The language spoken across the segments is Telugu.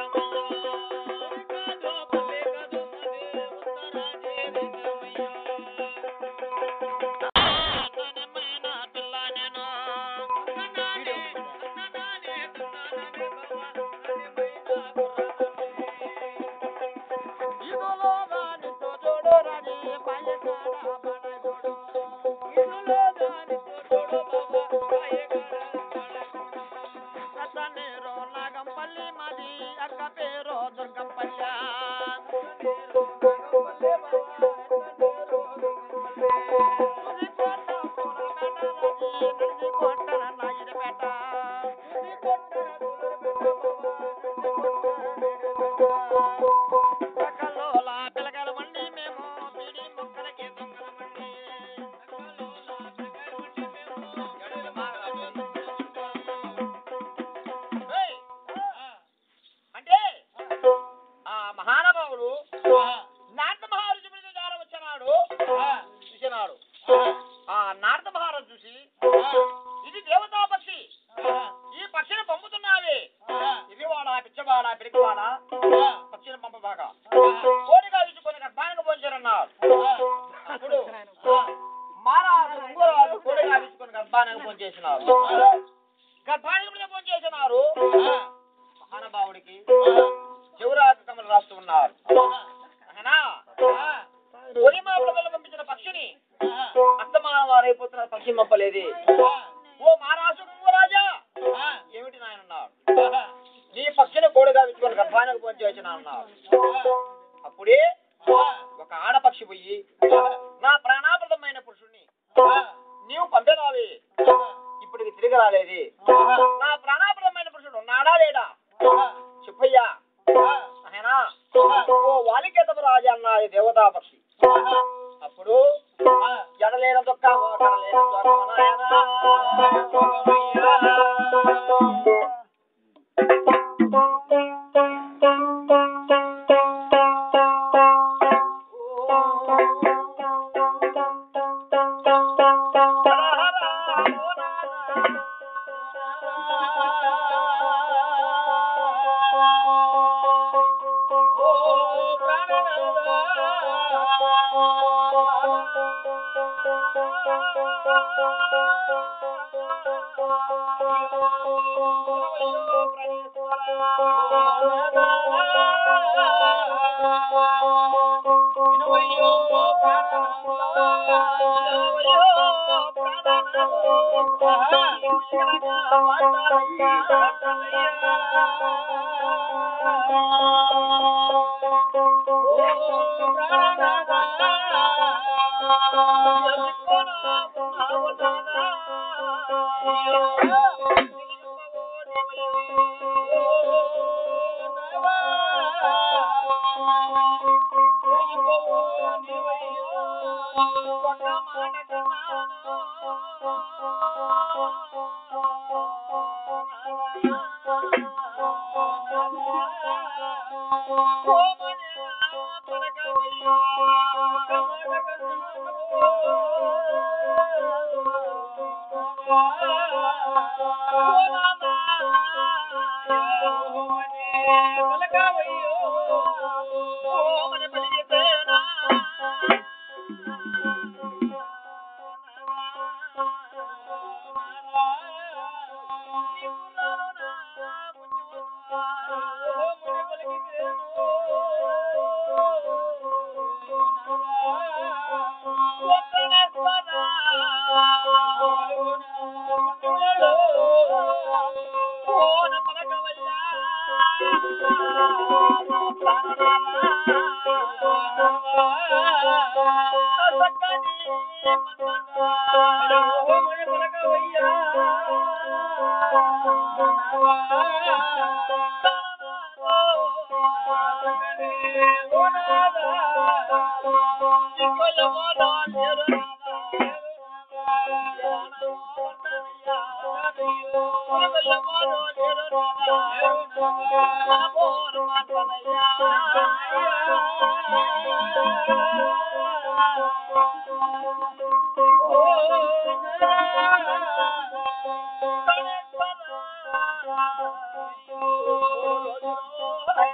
నాగంపల్లి మాది అక్క పేరు దుర్గంపల్లి పిల్లగలమండి మేము బీడి మొక్కలకి దొంగలమండి ఏయ్! అంటే ఆ మహానుభావుడు నారద మహారాజు మీద ద్వారా వచ్చినాడు చూసినాడు ఆ నారద మహారాజు చూసి ఇది దేవతా పక్షి ఈ పక్షిని పంపుతున్నావి ఇది వాడా పిచ్చవాడా పిరికివాడా పక్షిని పంపబాగా కోడిగా ఇచ్చుకొని గర్భానికి పోంచారన్నారు అప్పుడు మారాజు ఉంగరాజు కోడిగా ఇచ్చుకొని గర్భానికి పోంచేసినారు గర్భానికి మీద పోంచేసినారు మహానుభావుడికి శివరాజు కమలు రాస్తూ ఉన్నారు అవునా? కొలి మామిడి పంపించిన పక్షిని అస్తమానం వారైపోతున్న పక్షి పంపలేదు ఓ మహారాజు రాజా ఏమిటి నాయన అన్నారు నీ పక్షిని కోడిగా విచ్చుకొని గర్భానికి పోంచి వచ్చిన అన్నారు అప్పుడే ఒక ఆడపక్షి పోయి నా ప్రాణాప్రదమైన పురుషుణ్ణి నీవు పంపేదావి ఇప్పటికి తిరిగి రాలేదు నా ప్రాణాప్రదమైన పురుషుడు ఉన్నాడా లేడా చెప్పయ్యా ఆయన ఓ వాలికేతపు రాజా అన్నది దేవతా పక్షి అప్పుడు ఎడలేని దొక్క కడలేని దొక్క నాయనా. Oh,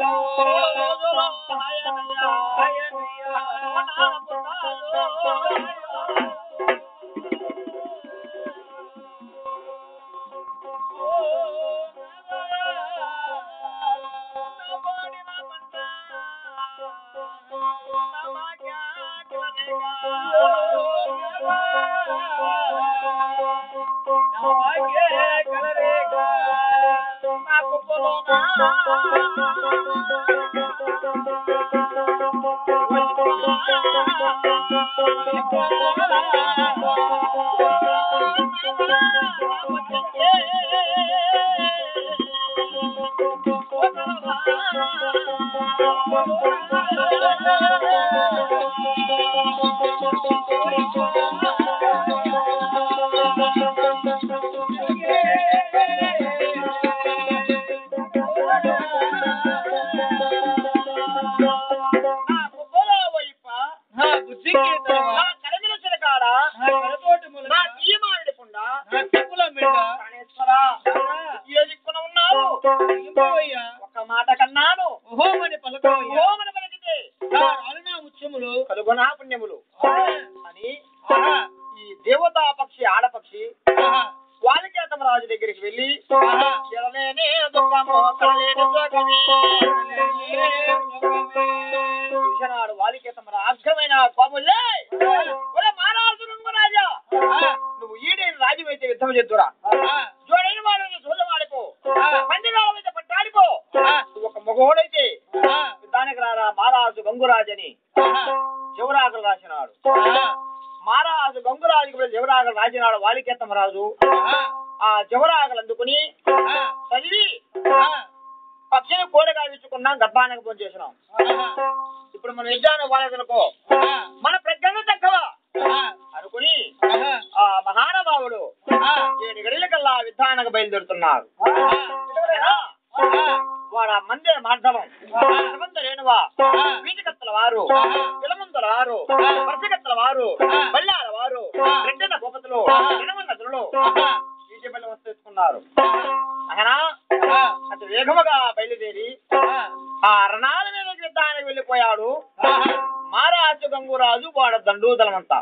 ఒక్క మాట కన్నాను ఓమని పలికితే ముత్యములు కలుగునా పుణ్యములు అని ఈ దేవతా పక్షి ఆడపక్షి వాలికేతమ రాజు దగ్గరికి వెళ్ళి ఎడలేని దుఃఖము కడలేని సుఖమే చూసినాడు వాలికేతమ అర్ఘమైన కోములే ఒరే మహారాజు రాజా నువ్వు ఈడేని రాజ్యమైతే యుద్ధం చేద్దురా జోడైన వాళ్ళని చూడవాడిపో పందిరాల మీద పట్టాడిపో నువ్వు ఒక మగోడైతే యుద్ధానికి రారా మహారాజు గంగురాజని శివరాజులు రాసినాడు మహారాజు గంగురాజుకి వెళ్ళి జవరాగలు రాసినాడు వాలికేతమ రాజు ఆ జవరాగలు అందుకుని చదివి పక్షిని కోడగా ఇచ్చుకున్నాం గర్భానికి ఫోన్ చేసినాం ఇప్పుడు మనం యజ్ఞానం వాడేదనుకో మన ప్రజ్ఞను తక్కువ అనుకుని ఆ మహానుభావుడు ఏడు గడిలకల్లా విధానకు బయలుదేరుతున్నాడు ఏనా? వాడు ఆ మందిర మార్ధవం హనుమంత రేణువా వీటికత్తల వారు పిలమందుల వారు వర్షకత్తల వారు బళ్ళాల వారు రెడ్డన భూపతులు ఇనమన్నదులు వీటి బలి వస్తేసుకున్నారు ఆయన అతి వేగముగా బయలుదేరి ఆ రణాల మీద యుద్ధానికి వెళ్ళిపోయాడు మారాజు గంగురాజు వాడ దండూదలమంతా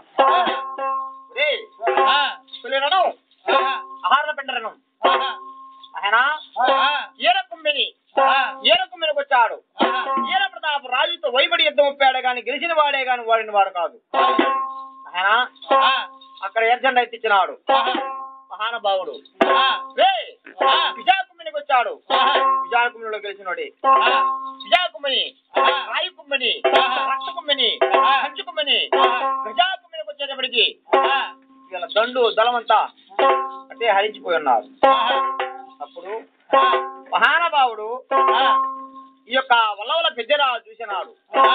రే రణం ఆహార పిండరణం ఆయన ఈర కుంభిని ఈర కుంభినికి వచ్చాడు ఈర ప్రతాప్ రాజుతో వైబడి యుద్ధం ఒప్పాడు గాని గెలిచిన వాడే గాని వాడిన వాడు కాదు ఆయన అక్కడ ఎర్జెండా ఎత్తిచ్చినాడు మహానుభావుడు రే విజయకుంభినికి వచ్చాడు విజయకుంభినిలో గెలిచినోడే విజయకుంభిని రాయి కుంభిని రక్త కుంభిని కంచు కుంభిని గజాకుంభినికి వచ్చేటప్పటికి వీళ్ళ దండు దళమంతా అంటే హరించిపోయి ఉన్నారు అప్పుడు మహానుభావుడు ఈ యొక్క వల్లవల పెద్దరా చూసినాడు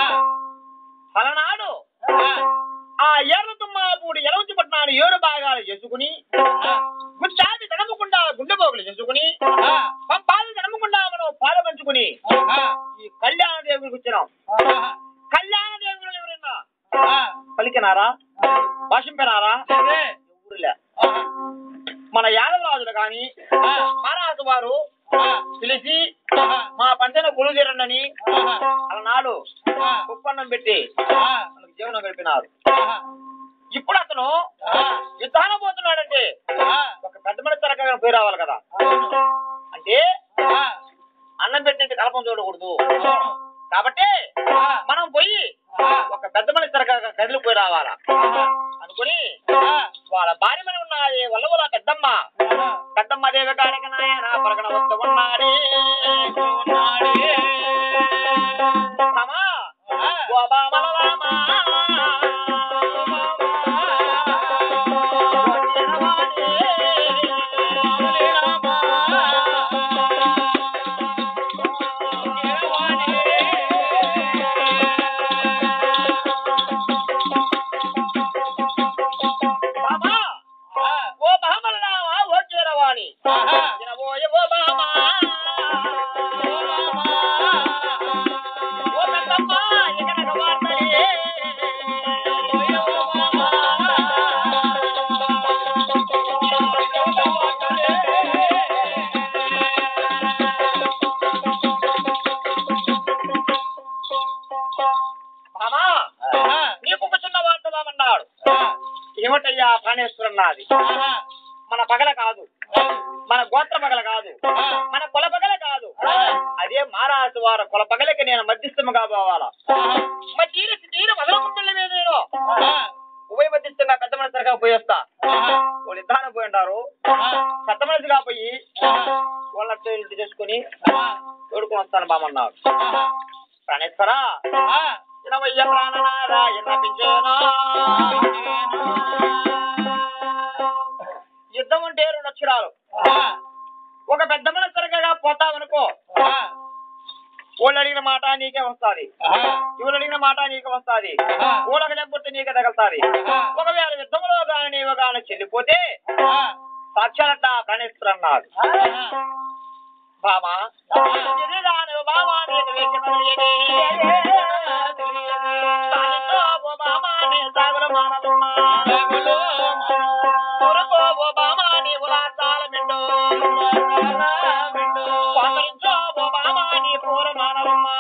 పలనాడు ఆ ఏర్ర తుమ్మాపూడి ఎలవంచి పట్నాడు ఏడు భాగాలు చేసుకుని గుచ్చాది తడమకుండా గుండె పోగులు చేసుకుని పాలు తడమకుండా మనం పాలు పంచుకుని ఈ కళ్యాణ దేవుడికి వచ్చినాం కళ్యాణ దేవుడు ఎవరైనా పలికినారా భాషింపినారా ఎవరులే మన యాదవరాజులు కాని మహారాజు వారు పిలిచి మా పంటను కొలుదేరండి అలనాడు కుప్పన్నం పెట్టి మనకు జీవనం గడిపినారు ఇప్పుడు అతను యుద్ధాన పోతున్నాడంటే ఒక పెద్ద మనిషి తరగతి పోయి రావాలి కదా అంటే అన్నం పెట్టినట్టు కలపం చూడకూడదు కాబట్టి మనం పోయి ఒక పెద్ద మనిషి తరగతి కదిలి పోయి రావాలా అనుకుని వాళ్ళ భార్య మీద ఉన్నది వల్లవల పెద్దమ్మ పెద్దమ్మ దేవి కాడికి నాయన పరగన వస్తూ ఉన్నాడే రామా, ఓ బామల రామా. ఓ చిరవాణి. రామా, ఓ బామల రామా, ఓ చిరవాణి. చిరవోయ ఓ బామా. ప్రాణేశ్వరం నాది మన పగల కాదు మన గోత్ర పగల కాదు మన కుల పగల కాదు అదే మహారాజు వారు కుల పగలకి నేను మధ్యస్థముగా పోవాలా మరి తీర తీర మొదలకుంటున్న మీద నేను ఉభయ మధ్యస్థంగా పెద్ద మనిషిగా పోయి వస్తా వాళ్ళు ఇద్దరు పోయి ఉంటారు పెద్ద మనిషిగా పోయి వాళ్ళ ఇంటి చేసుకుని తోడుకొని వస్తాను బామన్నారు ప్రాణేశ్వర ఇనవయ్య ప్రాణనారాయణ పింఛేనా యుద్ధం అంటే రెండు అక్షరాలు ఒక పెద్ద మనసరిగా పోతావనుకో వాళ్ళు అడిగిన మాట నీకే వస్తాది ఇవులు అడిగిన మాట నీకే వస్తాది ఊళ్ళకి లేకపోతే నీకే తగలుతాది ఒకవేళ యుద్ధంలో గాని నీవు గాని చెల్లిపోతే సాక్షాలట ప్రాణేశ్వర అన్నాడు బామా ఎదురాను బామా నీకు వేసి తెలియని. సాలితో ఓ బామా నీ సాగుల మానవమ్మా. ఊరుకో ఓ బామా నీ ఉలాసాల మిండు. పాతరించో ఓ బామా నీ పూర మానవమ్మా.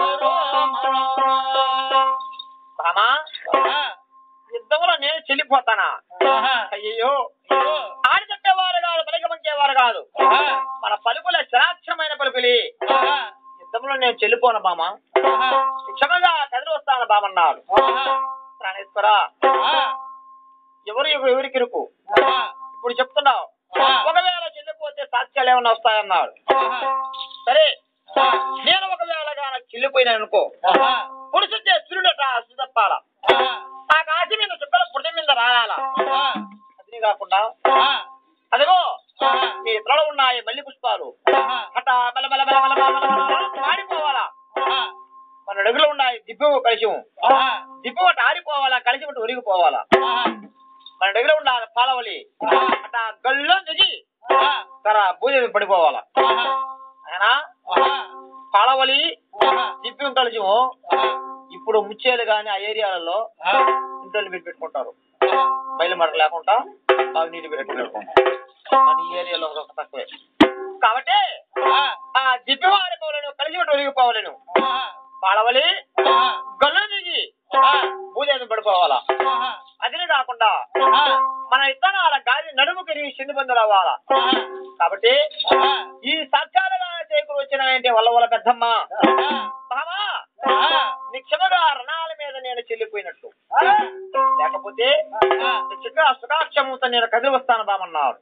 బామా యుద్ధంలో నేను చెల్లిపోతానా అయ్యో ఆడి చెప్పేవారు కాదు పలికమంచేవారు కాదు మన పలుకుల శరాక్షరమైన పలుకులి యుద్ధంలో నేను చెల్లిపోను బామ క్షమగా కదిలి వస్తాను బామన్నాడు ప్రాణేశ్వర ఎవరు ఎవరు ఎవరికి ఇరుకు ఇప్పుడు చెప్తున్నావు ఒకవేళ చెల్లిపోతే సాక్ష్యాలు ఏమైనా వస్తాయన్నాడు సరే నేను ఒకవేళ గాన చెల్లిపోయినాను అనుకో పురుషుడే సూర్యుడట సుతప్పాల ఆ కాశీ మీద చుక్కల పుట్టి మీద రాయాల అది కాకుండా అదిగో నీ త్వరలో ఉన్నాయి మల్లి పుష్పాలు అట్ట బల బల బల బల బల బల బల మాడిపోవాలా మన అడుగులో ఉన్నాయి దిబ్బు కలిసి దిబ్బు అట్ట ఆరిపోవాలా కలిసి ఒకటి ఒరిగిపోవాలా మన అడుగులో ఉండాలి పాలవలి అట్ట గల్లో దిగి తర బూజ పడిపోవాలా అయినా పాలవలి దిబ్బు కలిసి ఇప్పుడు ముచ్చేలు గాని ఆ ఏరియాలలో ఇంట్లో పెట్టి పెట్టుకుంటారు బయలు మరక లేకుండా బాగా నీటి పెట్టుకుంటారు మన ఈ ఏరియాలో ఒక తక్కువే కాబట్టి ఆ దిబ్బి వారిపోలేను కలిసి ఒకటి ఒరిగిపోవాలను పాలవలి గల్లు దిగి బూజ పడిపోవాలా అదినే కాకుండా మన ఇత్తనాల గాలి నడుము కిరిగి చింది బందులు అవ్వాలా కాబట్టి ఈ సత్యాలుగా చేకూరు వచ్చినాయంటే వల్ల వల్ల పెద్దమ్మ బావా నిక్షమగా రణాల మీద నేను చెల్లిపోయినట్టు లేకపోతే చిక్క సుఖాక్షముతో నేను కదిలి వస్తాను బామన్నాడు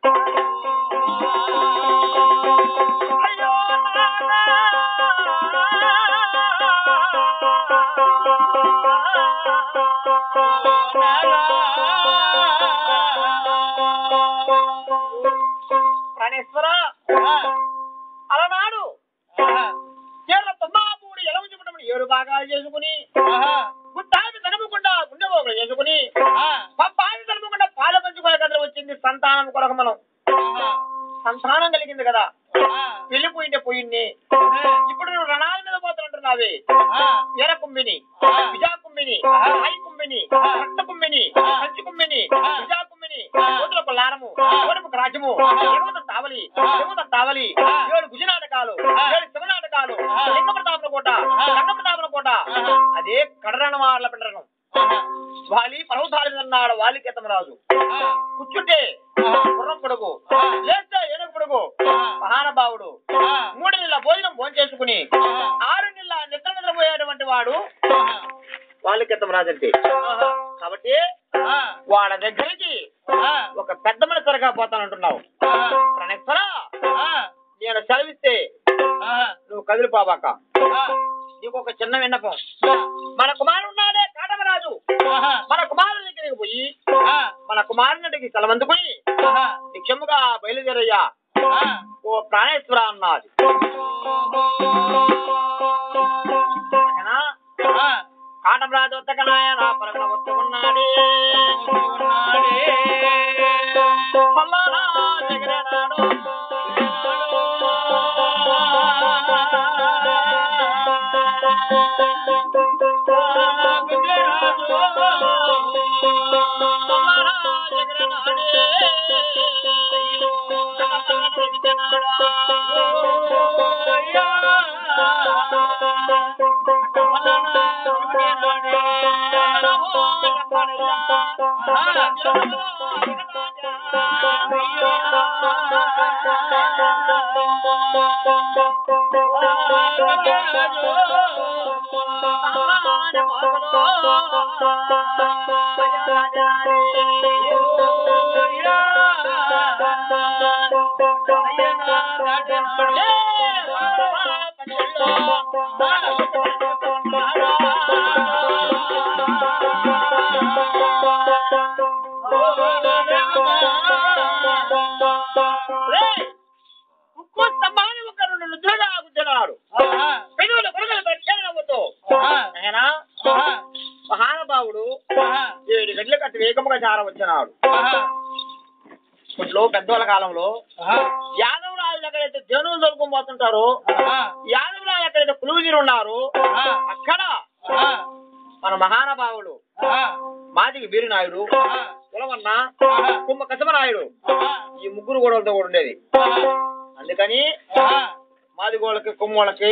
అయ్యో ప్రాణేశ్వర అలనాడు కేరళ తుమ్మాపూడి ఎలవ చూపటం ఏడు భాగాలు చేసుకుని గుట్టాది తనమకుండా గుండె పోగులు చేసుకుని పాది తనమకుండా పాలు పంచుకునే కథలు వచ్చింది సంతానం కొరకు మనం సంతానం కలిగింది కదా వెళ్ళిపోయింటే పోయింది ఇప్పుడు నువ్వు రణాల మీద పోతున్నట్టున్నావి ఎర కుంభిని విజా కుంభిని రాయి కుంభిని రక్త కుంభిని కంచి కుంభిని విజా కుంభిని కోతులకు లారము కోడుపు రాజ్యము ఎగుమత తావలి ఎగుమత తావలి ఏడు గుజనాటకాలు ఏడు శివనాటకాలు లింగ ప్రతాపన కోట రంగ ప్రతాపన కోట అదే కడరణ మార్ల పిండరణం వాలి పర్వతాల మీద ఉన్నాడు వాలి రాజు కూర్చుంటే గుర్రం పొడుగు లేస్తే ఏనుగు పొడుగు మహానుభావుడు మూడు నెలల భోజనం భోంచేసుకుని ఆరు నెలల నిద్ర నిద్రపోయేటువంటి వాడు వాలికెత్తం రాజంటే కాబట్టి వాళ్ళ దగ్గరికి ఒక పెద్ద మనిషిగా పోతానంటున్నావు ప్రణేశ్వర నేను సెలవిస్తే నువ్వు కదిలిపోబాక నీకు ఒక చిన్న విన్నపం మన కుమారుడు ఉన్నాడే కాటమరాజు మన కుమారుడి దగ్గరికి పోయి మన కుమారునికి కలవందుకుని నిక్షముగా బయలుదేరయ్యా ఓ ప్రాణేశ్వర అన్నది ఓకేనా? కాటమరాజు వద్దక నాయన పరగణ వస్తూ ఉన్నాడే పల్లారా జగరేనాడు. పల్లారా జగరేనాడే. ఆ ఉక్కు స్తంభాన్ని ఒక రెండు నిద్రగా కూర్చున్నాడు పెనుగులు కొడుకులు పెట్టేనవ్వుతూ ఆయన మహానుభావుడు ఏడు గంటల కట్టి వేగముగా జార వచ్చినాడు ఇప్పట్లో పెద్దోళ్ళ కాలంలో యాదవ రాజులు ఎక్కడైతే జనులు దొరుకుని పోతుంటారో యాదవ రాజులు ఎక్కడైతే కులువుగిరి ఉన్నారు అక్కడ మన మహానుభావుడు మాదిగి వీరినాయుడు కులవన్న కుంభ కసమనాయుడు ఈ ముగ్గురు గోడలతో కూడా ఉండేది అందుకని మాదిగోళ్ళకి కుమ్మోళ్ళకి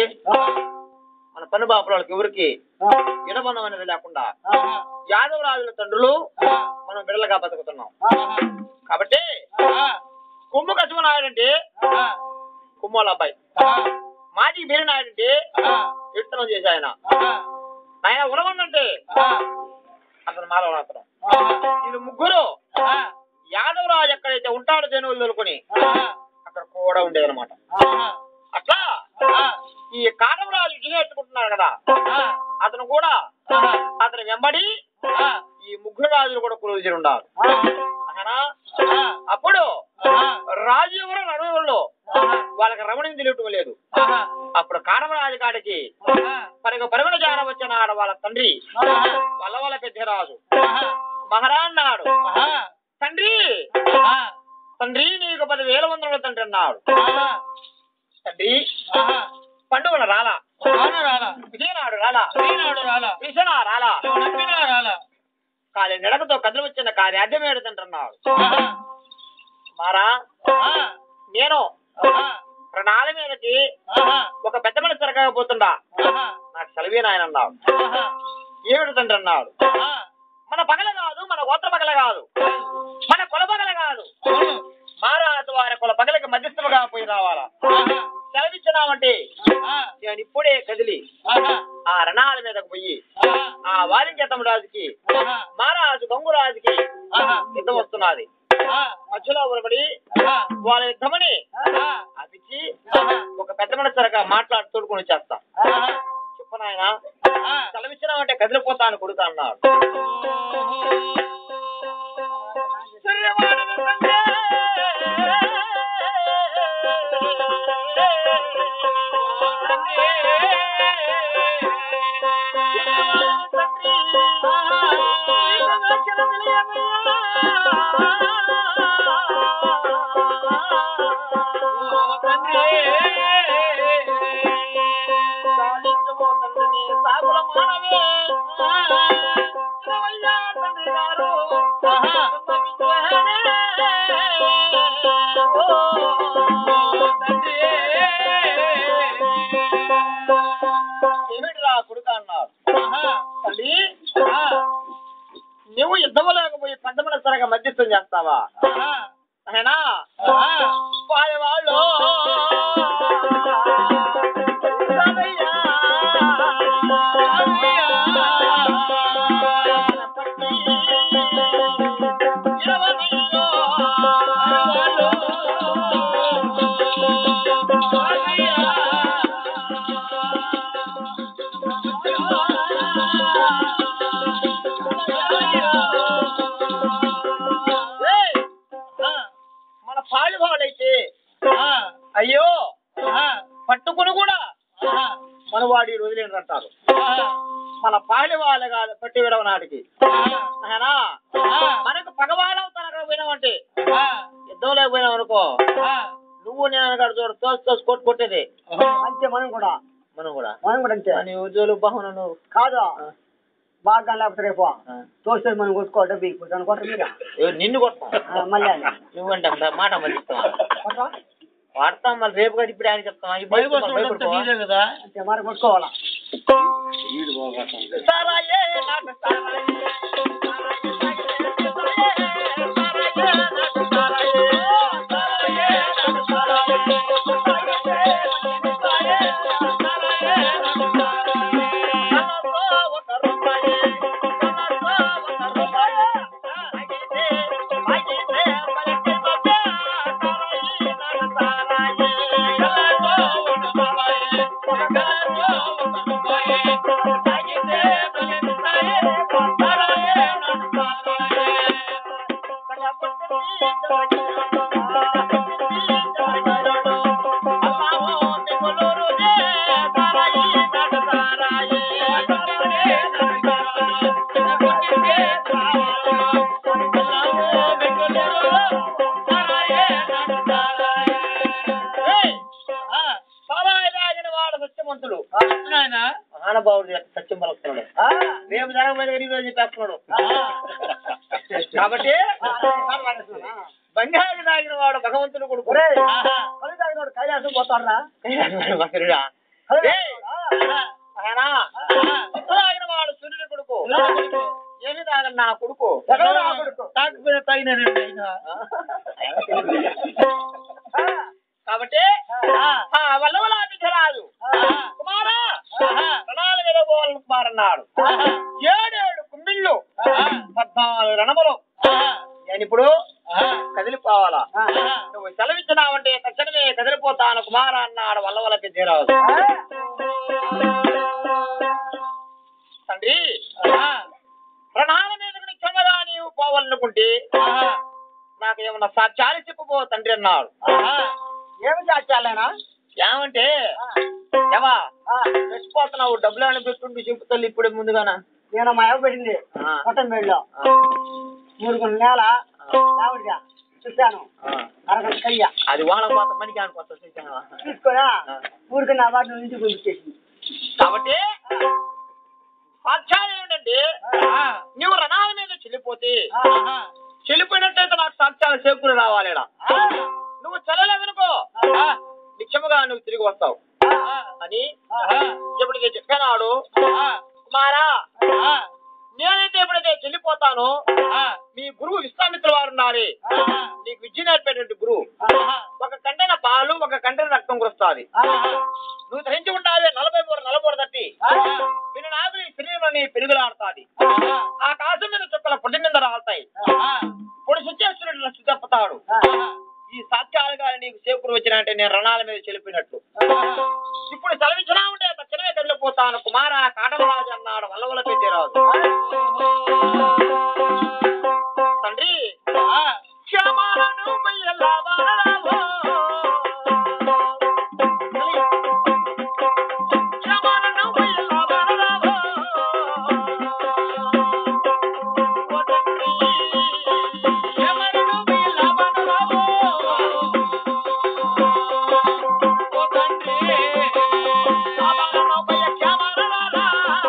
మన పన్ను బాపురాళ్ళకి ఎవరికి ఇడబంధం అనేది లేకుండా యాదవ రాజుల తండ్రులు మనం బిడలుగా బతుకుతున్నాం కాబట్టి కుమ్ము కసుమనాయుడు అంటే కుమ్మోళ్ళ అబ్బాయి మాజీ బీరినాయుడు అంటే కీర్తనం చేసి ఆయన ఆయన ఉలవందంటే అతను మాధవ అతను వీళ్ళు ముగ్గురు యాదవరాజు ఎక్కడైతే ఉంటాడో జనువులు తోలుకొని అక్కడ కూడా ఉండేది అనమాట అట్లా ఈ కాటవరాజు ఎత్తుకుంటున్నాడు కదా అతను కూడా అతని వెంబడి ఈ ముగ్గురు రాజులు కూడా కొలువు ఉండాలి అవునా? అప్పుడు రాజు ఎవరు నడువుల్లో వాళ్ళకి రమణిని తెలియటం లేదు అప్పుడు కాడమరాజు కాడికి పరుగు పరుగున జాన వచ్చిన ఆడ వాళ్ళ తండ్రి వల్ల వాళ్ళ పెద్దరాజు మహారా అన్నాడు తండ్రి తండ్రి నీకు పది వేల వందల తండ్రి అన్నాడు తండ్రి పండుగన రాలా విజయనాడు రాలా విషణ రాలా కాలి నడకతో కదిలి వచ్చిన కాలి అడ్డమేడు తండ్రన్నాడు మారా నేను ప్రణాళ మీదకి ఒక పెద్ద మనిషి తిరగకపోతుండా నాకు సెలవే నాయన అన్నాడు ఏమిటి తండ్రి అన్నాడు మన పగల కాదు మన గోత్ర పగల కాదు మన కుల పగల కాదు మారాజు వారి కుల పగలకి మధ్యస్థముగా పోయి రావాలా సెలవిచ్చినామంటే నేను ఇప్పుడే కదిలి ఆ రణాల మీదకు పోయి ఆ వాలించతం రాజుకి మహారాజు గంగురాజుకి యుద్ధం వస్తున్నది మధ్యలో ఉరబడి వాళ్ళ యుద్ధమని అపిచ్చి ఒక పెద్ద మనసరగా మాట్లాడి తోడుకొని వచ్చేస్తా చెప్పు నాయన సెలవిచ్చినామంటే కదిలిపోతాను కొడుకు అన్నాడు సాగుల మానవే శివయ్య తండ్రి గారు ఏమిటిరా కొడుక అన్నారు తల్లి నువ్వు యుద్ధము లేకపోయి పెద్ద మనసరగా మధ్యస్థం చేస్తావా అయినా వాళ్ళు మన పాలు వాళ్ళైతే అయ్యో పట్టుకుని కూడా మన వాడి రోజులేని అంటారు మన పాలి వాళ్ళ కాదు పట్టి విడవ నాటికి అయినా మనకు పగవాళ్ళం తనకు పోయినామంటే యుద్ధం లేకపోయినావు అనుకో నువ్వు నేను అనగాడు చూడు తోసి తోసి కొట్టు కొట్టేది అంతే మనం కూడా మనం కూడా మనం కూడా అంతే నీ ఉద్యోగులు బాగున్నా నువ్వు కాదు బాగా లేకపోతే రేపు తోస్తే మనం కొట్టుకో డబ్బు ఇప్పుతాను కొట్ట మీద ఎవరు నిన్ను కొడతాం ఆ, మళ్ళీ అది. నువ్వంటే అంత మాట మళ్ళీ ఇస్తాం కొట్టరా? వాడతాం మళ్ళీ రేపు కాదు ఇప్పుడు ఆయన చెప్తాం ఈ బయట భయపడిపోవా? కదా అంతే మరి కొట్టుకోవాలా సారాయే నాకు సారాయే, సారాయే, సారాయే, సారాయే, నాకు సారాయే. సత్యవంతుడు మహానుభావుడు సత్యం పలుకుతున్నాడు రేపు జరగబోయే ఈ రోజు చెప్పేస్తున్నాడు కాబట్టి బంగారు తాగిన వాడు భగవంతుడు కొడుకు ఒరేయ్, కళ్ళు తాగినోడు కైలాసం పోతాడురా భగరుడా. కళ్ళు ఏయ్, తాగినోడా? ఆయనా, ఉత్త తాగిన వాడు సూర్యుడి కొడుకు ఏమి తాగను నా కొడుకు ఎక్కడ నా కొడుకు? తాకపోయిన తాగిన కాబట్టి ఆ వల్లవలాభిధరాజు కుమారా రణాల మీద పోవాలని కుమారన్నాడు ఏడేడు కుమ్మిళ్ళు పద్నాలుగు రణములు నేను ఇప్పుడు కదిలిపోవాలా నువ్వు సెలవిచ్చినావంటే తక్షణమే కదిలిపోతాను కుమార అన్నాడు వల్లవల పెద్దరాజు తండ్రి రణాల మీద క్షమగా నీవు పోవాలనుకుంటే నాకు ఏమన్నా సాక్ష్యాలు చెప్పుకో తండ్రి అన్నాడు ఏమి చాచాలేనా ఏమంటే ఏమా చచ్చిపోతున్నావు డబ్బులు అని పెట్టుండి చెప్పుతాను ఇప్పుడే ముందుగానా నేను మా అవ్వ పెట్టింది ఆ. మొత్తం బెడ్లో మూడు కొన్ని నేల ఆవిడగా చూశాను అరగంట కయ్య అది వాళ్ళ పోత మనకి అనుకోవచ్చు చూసావా? తీసుకున్నా ఆ. ఊరికి నా వాటిని నుంచి పంపించేసింది కాబట్టి సాక్ష్యాలు ఏమిటంటే నువ్వు రణాల మీద చెల్లిపోతే చెల్లిపోయినట్టయితే నాకు సాక్ష్యాలు చేకూరి రావాలి ఈడ. నువ్వు చెల్లలేదనుకో నిత్యముగా నువ్వు తిరిగి వస్తావు అని ఎప్పుడైతే చెప్పానాడు కుమారా నేనైతే ఎప్పుడైతే చెల్లిపోతానో మీ గురువు విశ్వామిత్ర వారు ఉన్నారే నీకు విద్య నేర్పేటువంటి గురువు ఒక కంటెన పాలు ఒక కంటెన రక్తం కురుస్తాది నువ్వు ధరించి ఉండాలి నలభై మూడు నలభై తట్టి పిన్న నాగులి శరీరంలోని పెరుగులాడుతాది ఆ కాశం మీద చుక్కల పొడి మీద రాలుతాయి పొడి సుచేశ్వరుడు సుతప్పుతాడు ఈ సాక్ష్యాలు కానీ నీకు చేకూరు వచ్చినంటే నేను రణాల మీద చెలిపినట్లు ఇప్పుడు సెలవిచ్చినా ఉంటే తక్షణమే కదిలిపోతాను కుమార కాటమరాజు అన్నాడు వల్లవల పెద్దరాజు తండ్రి క్షమాను బయ్యలావారావో. క్షమాను బయ్యలావారావో. ఓ తండ్రి, క్షమాను బయ్యలావారావో. ఓ తండ్రి, క్షమాను బయ్యలావారావో.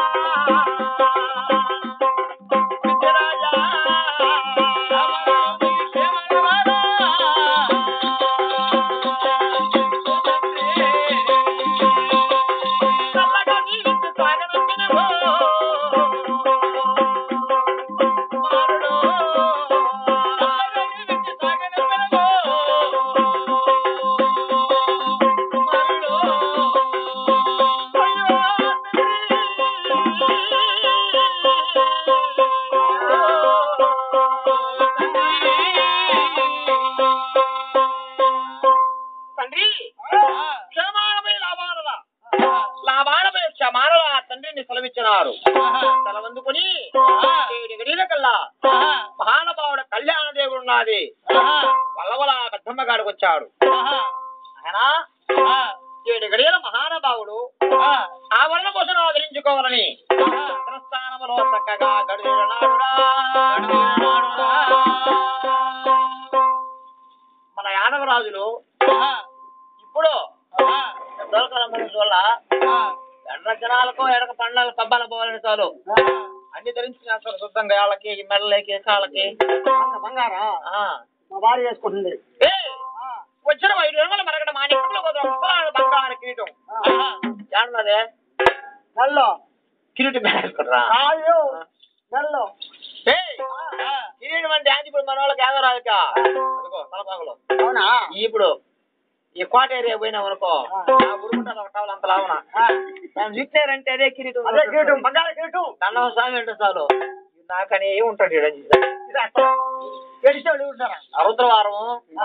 విద్యరాజా, క్షమాను చల్లగా జీవించు సాగనంపినవో. కుమారుడు, చల్లగా జీవించు సాగనంపినవో. కుమారుడు, అయ్యో తండ్రి క్షమానమై లాభానలా లాభానమై క్షమానలా తండ్రిని సెలవిచ్చినారు సెలవందుకుని కల్లా మహానుభావుడు కళ్యాణ దేవుడు ఉన్నది వల్లవల పెద్దమ్మ గాడికి వచ్చాడు ఆయన ఏడు గడియల మహానుభావుడు ఆ వర్ణ కోసం ఆదరించుకోవాలని స్థానములో చక్కగా గడియనాడురా మన యాదవరాజులు ఇప్పుడు దొరకల మనుషుల వల్ల ఎండ జనాలకు ఎడక పండ్ల పబ్బాల పోవాలని చాలు అన్ని ధరించుకునేస్తారు శుద్ధంగా వాళ్ళకి మెడలకి కాళ్ళకి బంగారా ఆ. మా భార్య చేసుకుంటుంది ఏయ్, వచ్చిన ఐదు వందల మరగడ మాణిక్యంలో కుదరం ముసలాడు బంగారు కిరీటం ఏమన్నదే నెల్లో కిరీటం వేసుకుంటారా కాదు నెల్లో ఏయ్, కిరీటం అంటే ఏంది ఇప్పుడు మన వాళ్ళకి యాదవరాజుక అదిగో తలపాగులో అవునా ఇప్పుడు ఈ కోట ఏరియా పోయినాం అనుకో ఆ గుడుకుంటుంది ఒక టవల్ అంత లావున మనం చూసారంటే అదే కిరీటం అదే కిరీటం బంగారు కిరీటం దండం స్వామి అంటే చాలు నాకని ఉంటాడు ఈడ. ఎడిచాడు ఉంటారా ఆ రుద్రవారం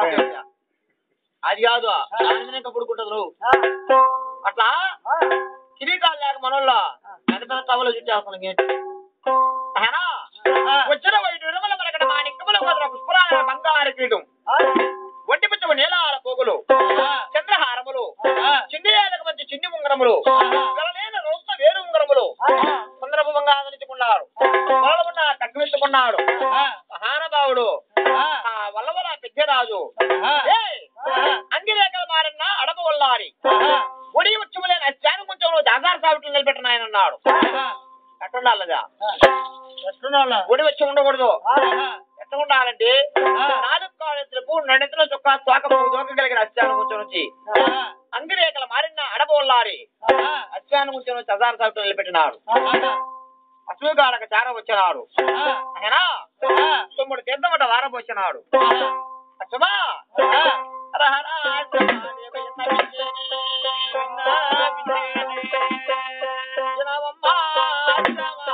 అది కాదు దాని మీద ఇంకా పుడుకుంటుంది నువ్వు అట్లా కిరీటాలు లేక మనోళ్ళ పెద్ద పెద్ద టవలు చుట్టేస్తున్నాం ఏంటి అయినా వచ్చిన వైద్యుడు విడమల మరకడ మాణిక్యముల వదల పుష్పరాల బంగారు కిరీటం ఒంటి పుచ్చము నీలాల పోగులు చంద్రహారములు చిండియాలకు మంచి చిన్ని ఉంగరములు గలలేని రౌత్న వేరు ఉంగరములు సందర్భంగా ఆదరించుకున్నారు పొలమున్న కట్టువెత్తుకున్నాడు మహానుభావుడు ఆ వల్లవల పెద్దరాజు ఏయ్! అంగిరేఖలు మారన్న అడప వల్లారి ఒడి ఉచ్చములేని అత్యాను కొంచెం దాదార సావిట్లు నిలబెట్టిన ఆయన అన్నాడు ఎట్టుండాలదా ఒడి వచ్చి ఉండకూడదు ఎట్ట ఉండాలంటే నాలుగు కాళ్ళెత్తులకు రెండెత్తుల చొక్కా తోక దోకగలిగిన అత్యాను కొంచెం నుంచి అంగిరేఖలు మారిన అడప వల్లారి అత్యాను కొంచెం నుంచి అదార సావిట్లు నిలబెట్టినాడు అసూగాడక చార వచ్చినాడు ఆయన తొమ్మిది తీర్థమట వారబోసినాడు అచ్చమా హర హర అచ్చమా దేవయ్యన్న విజయని, విన్నా విజయని. జనమమ్మ అచ్చమా.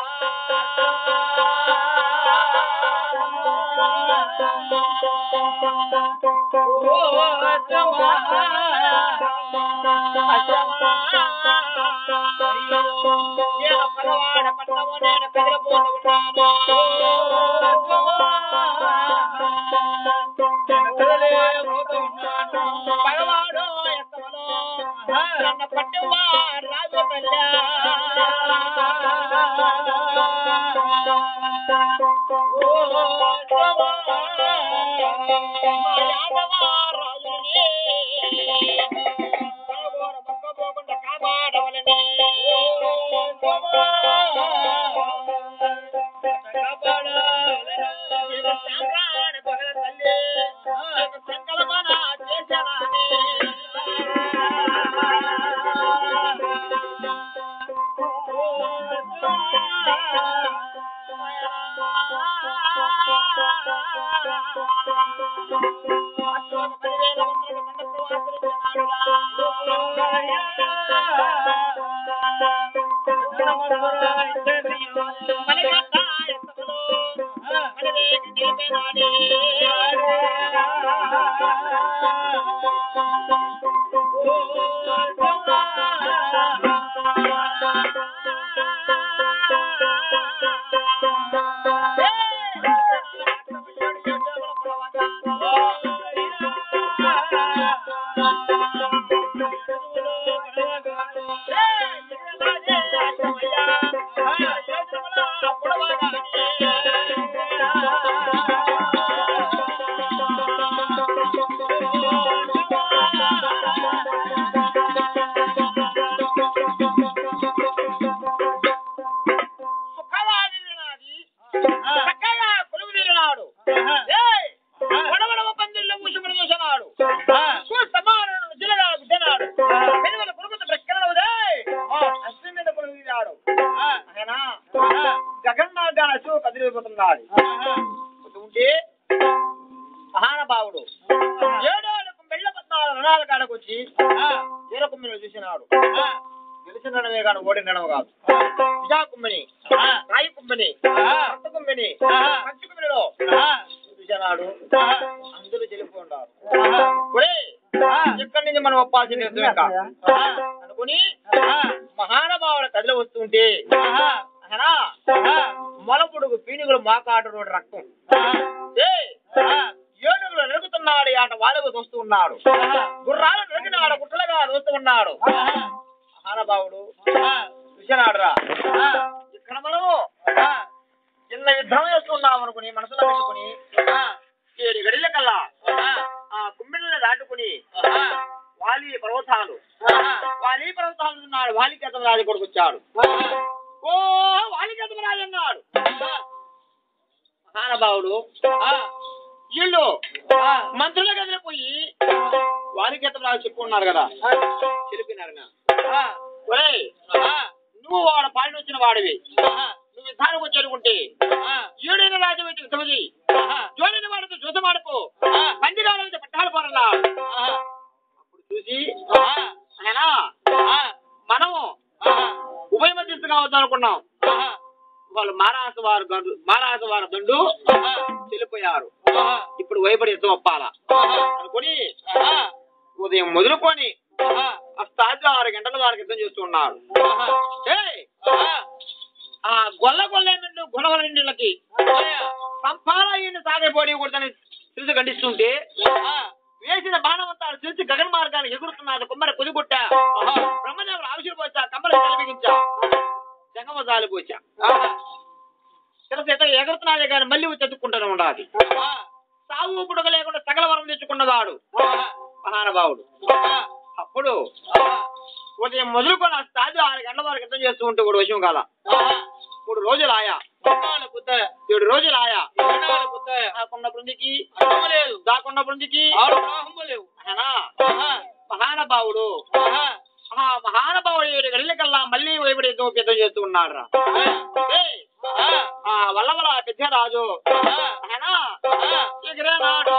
ఓ అచ్చమా. అచ్చమా. ఏడ పరవాడ పట్టము నేను పెదరపోతున్నాను. పరవాడు ఎత్తవలో నన్న పట్టువా రాజు తల్లా. ఓ అచ్చమా. మా యాదవ రాజుని కాగోర మొక్కపోకుండా కాపాడవలని. ఓ అచ్చమా. సాంబ్రాణి పగల తల్లి నీకు సంకల్పన చేశానని. అశోక పదివేల వందల మండపం మణికంఠ ఎత్తములో మణిరేఖ నిలిపినాడే. సుఖవాది వినాది చక్కగా కొలువు తీరినాడు ఏయ్! వడవడవ పందిళ్ళ మూసుకుని చూసినాడు సమానుడు జిల్లగాడు గుద్దనాడు పెనుగల పురుగుత బ్రక్కనవుదే అశ్విని మీద కొలువు తీరాడు ఆయన జగన్నాథాన శివ కదిలిపోతున్నాడు ఉంటే మహానుభావుడు ఏడేళ్ళకు మెళ్ళ పద్నాలుగు రుణాల కాడకు వచ్చి ఏర కుమ్మిని చూసినాడు గెలిచినడమే కాదు ఓడినడమే కాదు విజా కుమ్మిని రాయి కుమ్మిని రక్త కుమ్మిని మంచి కుమ్మినిలో చూసినాడు అందరూ చెల్లిపోండారు ఒరే ఎక్కడి నుంచి మనం ఒప్పాల్సిన యుద్ధం ఇంకా అనుకుని మహానుభావుడు కదిలి వస్తుంటే అహనా మొలపుడుగు పీనుగులు మోకాటు రక్తం ఏయ్! ఏనుగులు నరుకుతున్నాడు ఆట వాళ్ళకు దోస్తూ ఉన్నాడు గుర్రాలు నరికినాడు గుట్టలుగా దోస్తూ ఉన్నాడు మహానుభావుడు చూసినాడు రా ఇక్కడ మనము చిన్న యుద్ధం చేస్తున్నాం అనుకుని మనసులో పెట్టుకుని ఏడు గడిల కల్లా ఆ కుమ్మిళ్ళని దాటుకుని వాలి పర్వతాలు వాలి పర్వతాలు ఉన్నాడు వాలి రాజు కొడుకు వచ్చాడు ఓ వాలి రాజు అన్నాడు మహానుభావుడు వీళ్ళు మంత్రుల గదిలో పోయి వారికి రాజు చెప్పుకున్నారు కదా చెప్పినారు ఒరేయ్ నువ్వు వాడు పాడిన వచ్చిన వాడివి నువ్వు యుద్ధానికి వచ్చేరుకుంటే ఏడైన రాజు పెట్టి యుద్ధమది జోడైన వాడితో చూసమాడుకో పందిరాలైతే పట్టాలు పోరలా అప్పుడు చూసి ఆయన మనము ఉభయ మధ్యస్థగా వద్దాం అనుకున్నాం వాళ్ళు మారాస వారు గండు మారాస వారు దండు చెల్లిపోయారు ఇప్పుడు భయపడి యుద్ధం ఒప్పాలా అనుకుని ఉదయం మొదలుకొని అస్తాది ఆరు గంటల వారికి యుద్ధం చేస్తున్నారు ఏయ్! ఆ గొల్ల గొల్ల నిండు గుణగల నిండులకి పంపాలయ్యని సాగపోని కూడదని తెలిసి ఖండిస్తుంటే వేసిన బాణమంతా తెలిసి గగన మార్గాన్ని ఎగురుతున్నది కుమ్మర కుదిగుట్ట బ్రహ్మదేవుడు ఆవిషిపోచా కమ్మల కలిపించా జంగమ జాలిపోచా చిరసేత ఎగురుతున్నదే కానీ మళ్ళీ వచ్చి ఎత్తుకుంటూనే ఉండాలి సాగు పుడక లేకుండా సకల వరం తెచ్చుకున్నవాడు మహానుభావుడు అప్పుడు ఉదయం మొదలుకొని స్థాయి ఆరు గంటల వరకు యుద్ధం చేస్తూ ఉంటే కూడా విషయం కాల మూడు రోజులు ఆయా ఏడు రోజులు ఆయా దాకున్న బృందికి దాకున్న బృందికి ఆయనా మహానుభావుడు ఆ మహానుభావుడు ఏడు గడిలకల్లా మళ్ళీ వైపుడు యుద్ధం యుద్ధం చేస్తూ ఉన్నాడు రా ఏయ్, ఆ వల్లవల పెద్దరాజు ఆయనా ఎగిరేనాడు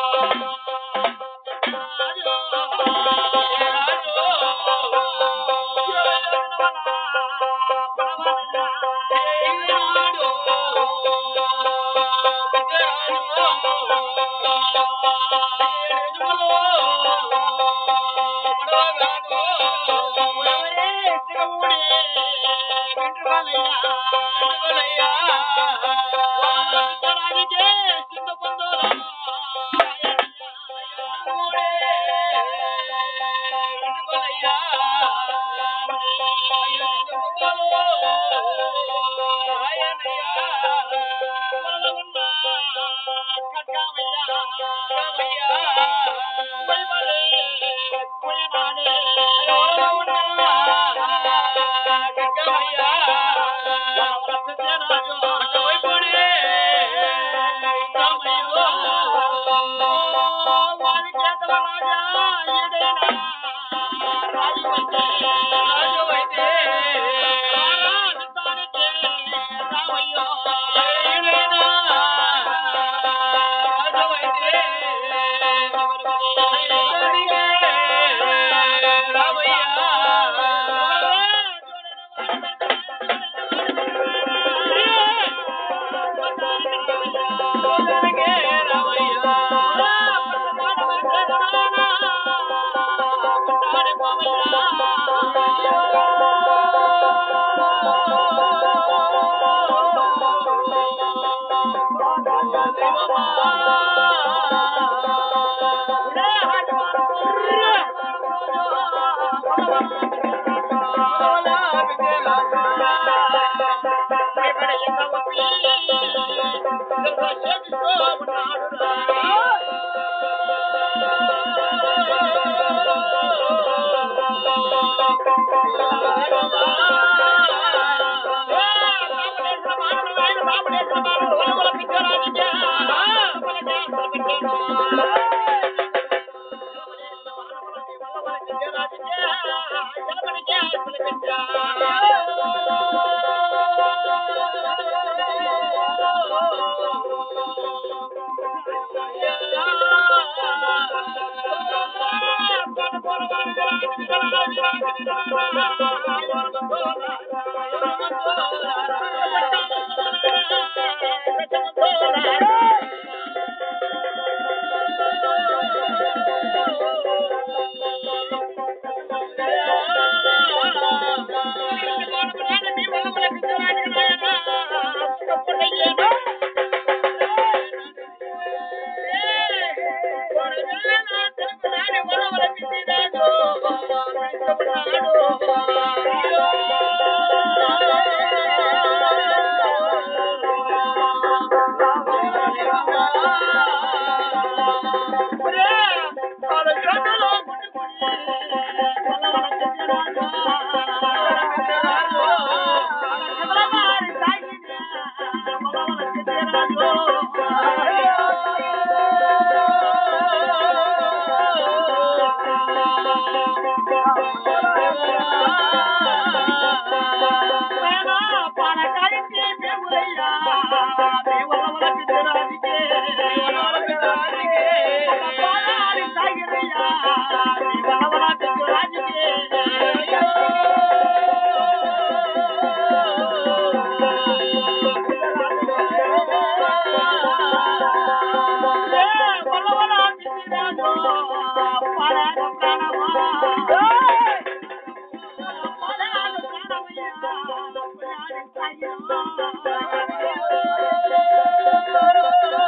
ప్రాణమా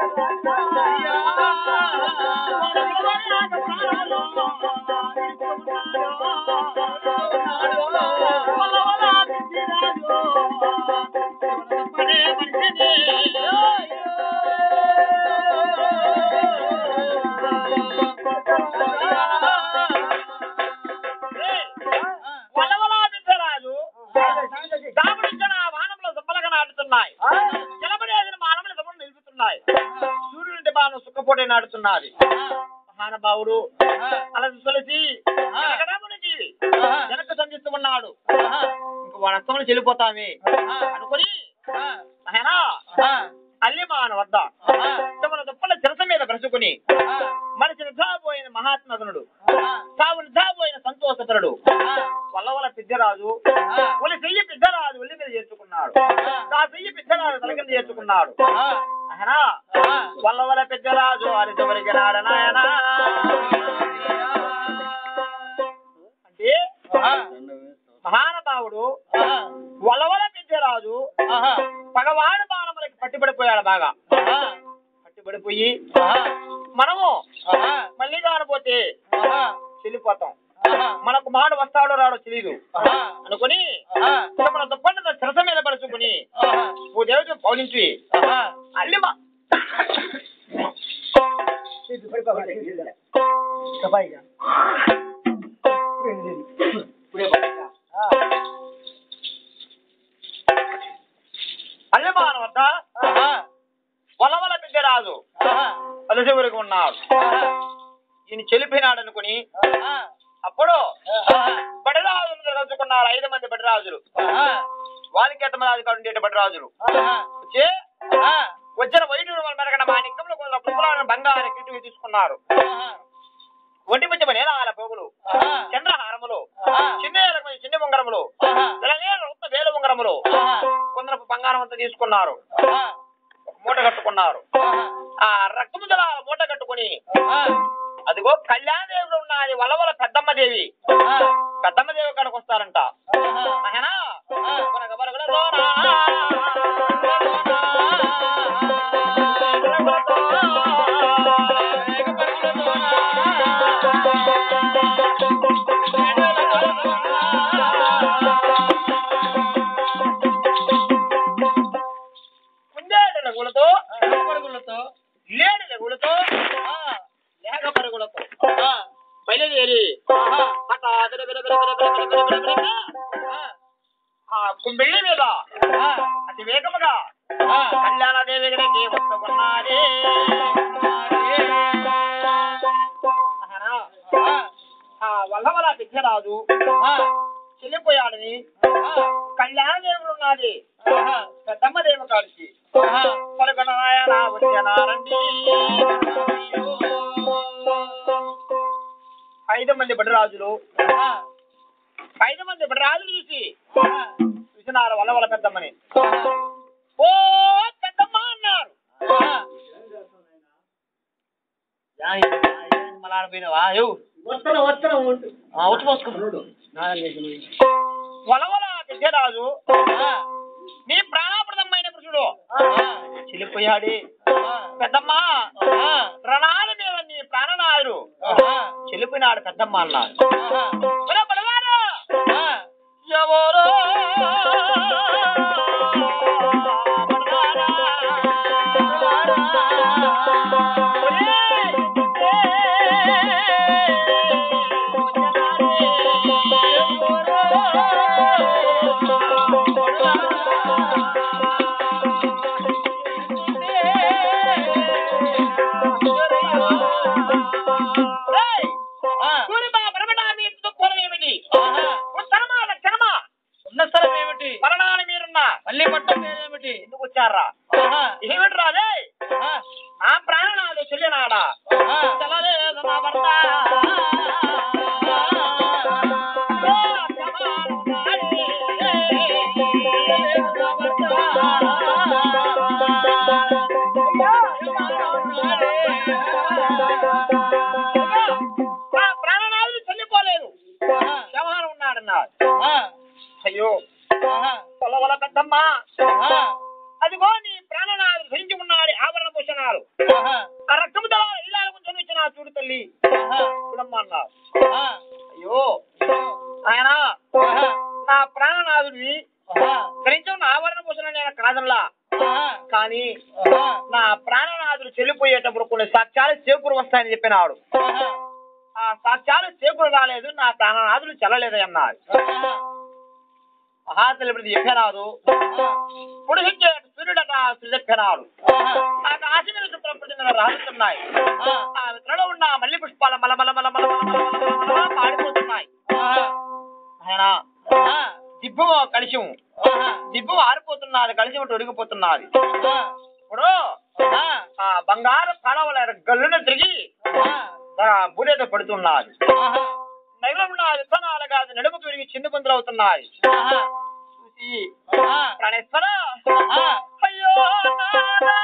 వలవలాదించరాజు దాముడిచ్చిన వానముల సుబ్బలగా నాటుతున్నాయి నిలబడేసిన మానవుల సభలు నిలుపుతున్నాయి సూర్యుడి బాణం సుఖపోటీ నాటుతున్నది మహానుభావుడు అలా తులసి జగడమునికి వెనక సంధిస్తూ ఉన్నాడు ఇంక వాడు అస్తమని చెల్లిపోతామే అనుకుని ఆయన అల్లిమాన వద్ద తమన దుప్పల చిరస మీద బ్రసుకుని మనిషి నిద్రపోయిన మహాత్మగునుడు తావు నిద్రపోయిన సంతోషపరుడు వల్లవల పెద్దరాజు ఒలి చెయ్యి పెద్దరాజు ఒలి మీద చేర్చుకున్నాడు ఆ చెయ్యి పెద్దరాజు తల కింద చేర్చుకున్నాడు ఆయన వల్లవల పెద్దరాజు అని చివరికి నాడ నాయన అంటే మహానుభావుడు వలవల పెద్దరాజు పగవాడు బాణములకి పట్టిపడిపోయాడు బాగా పట్టిపడిపోయి మనము మళ్ళీ కానపోతే చెల్లిపోతాం మనకు మాడు వస్తాడో రాడో తెలియదు అనుకుని మన దుప్పండి చిరస మీద పరుచుకుని ఓ దేవత పౌలించి అల్లిమ అల్లిమాన వద్ద వలవల పెద్దరాజు అలసివరకు ఉన్నాడు ఈయన చెలిపినాడు అనుకుని అప్పుడు బడిరాజులు రచుకున్నారు ఐదు మంది బడిరాజులు వాళ్ళకి ఎంతమంది ఉండేట బడిరాజులు వచ్చి వచ్చిన వైద్యుడు వాళ్ళ మెరగడ మా నిక్కములు కొంత పుష్పలను బంగారు కిటుకు తీసుకున్నారు ఒంటి మధ్య నేల పోగులు చంద్రహారములు చిన్న ఏలకమైన చిన్న ఉంగరములు తెలంగాణ ఉత్త వేలు ఉంగరములు కొందరు బంగారం అంతా తీసుకున్నారు ఒక మూట కట్టుకున్నారు ఆ రక్తము జలాల మూట కట్టుకుని అదిగో కళ్యాణదేవుడు ఉన్నది వలవల పెద్దమ్మ దేవి పెద్దమ్మ దేవి కాడికి వస్తారంట నాయనా, కొనగ బరుగులలోనా, కుందేటి రగులతో పరుగులతో లేడి రగులతో లేక పరుగులతో బయలుదేరి హఠాత్ బిర బిర బిర బిర బిర బిర బిర బిర ఆ కుంబిళ్ళి మీద అతి వేగముగా కళ్యాణదేవి దగ్గరికి వస్తున్నది ఆ వల్లవల విద్యరాజు చెల్లిపోయాడని కళ్యాణదేవుడు ఉన్నది పెద్దమ్మ దేవి కాడికి పలుకనాయన వచ్చనారండి ఐదు మంది బడిరాజులు ఐదు మంది బడిరాజులు చూసి చూసినారు వల్లవల పెద్దమ్మని ఓ పెద్దమ్మ అన్నారు వస్తాను వస్తాను ఉండు. వలవల విద్యరాజు నీ ప్రాణప్రదమైన పురుషుడు చెల్లిపోయాడు పెద్దమ్మ రణాల మీద నీ ప్రాణనాయుడు చెల్లిపోయినాడు పెద్దమ్మ అన్నారు ఒరే బలవారు! ఎవరో రేయ్! సూరిబా బరబడా మీ దుఃఖం ఏమిటి ఉత్తరమా దక్షిణమా ఉన్న స్థలం ఏమిటి పలనాల మీరున్న మళ్ళీ పట్టం పేరేమిటి ఎందుకు వచ్చారా ఆహా, ఏమిటి రాదే ఆహా, నా ప్రాణనాడు చెల్లినాడా ఆహా. తెలలేదు నా భర్త ఓ సమానున్నాడే. తెలలేదు నా భర్త. నా ప్రాణనాథుడు చెల్లిపోలేదు ఆహా, శవాన ఉన్నాడన్నారు ఆహా, అయ్యో ఆహా, పొలవల పెద్దమ్మ ఆహా. అదిగో నీ ప్రాణనాథుడు ధరించి ఉన్నాడు ఆభరణ భూషణాలు అన్నారు ఆహా. అయ్యో ఆయన ఆహా. నా ప్రాణనాథుడివి ఆహా. కనీసం నా ఆవరణ పోసిన నేను కాదనలా ఆహా. కానీ ఆహా. నా ప్రాణనాథుడు చెల్లిపోయేటప్పుడు కొన్ని సాక్ష్యాలు చేకూరు వస్తాయని చెప్పినాడు ఆహా. ఆ సాక్ష్యాలు చేకూరు రాలేదు నా ప్రాణనాథుడు చెల్లలేదు అన్నారు ఆహా. మహాతలిపతి చెప్పినాడు ఆహా. పుడిహించే సూర్యుడట చెప్పినాడు ఆహా. నాకు ఆశ మీద శుభ్రపడిన రహస్తున్నాయి ఆహా. ఆ విత్తనంలో ఉన్న మల్లి పుష్పాల మల మల మల మల మల మల మల మల మల మాడిపోతున్నాయి ఆహా. ఆయన ఆహా. దిబ్బు కలిశం ఆహా. దిబ్బు ఆరిపోతున్నది కలిసి ఒకటి ఉడిగిపోతున్నది ఆహా. ఇప్పుడు ఆహా. ఆ బంగారు పడవల గల్లున తిరిగి ఆహా. తన బురేతో పడుతున్నది ఆహా. నగరం ఉన్న విత్తనాలు కాదు నడుముకు విరిగి చిన్న గుంతలు అవుతున్నాయి ఆహా. చూసి ఆహా. ప్రాణేశ్వర ఆహా. అయ్యో నాదా.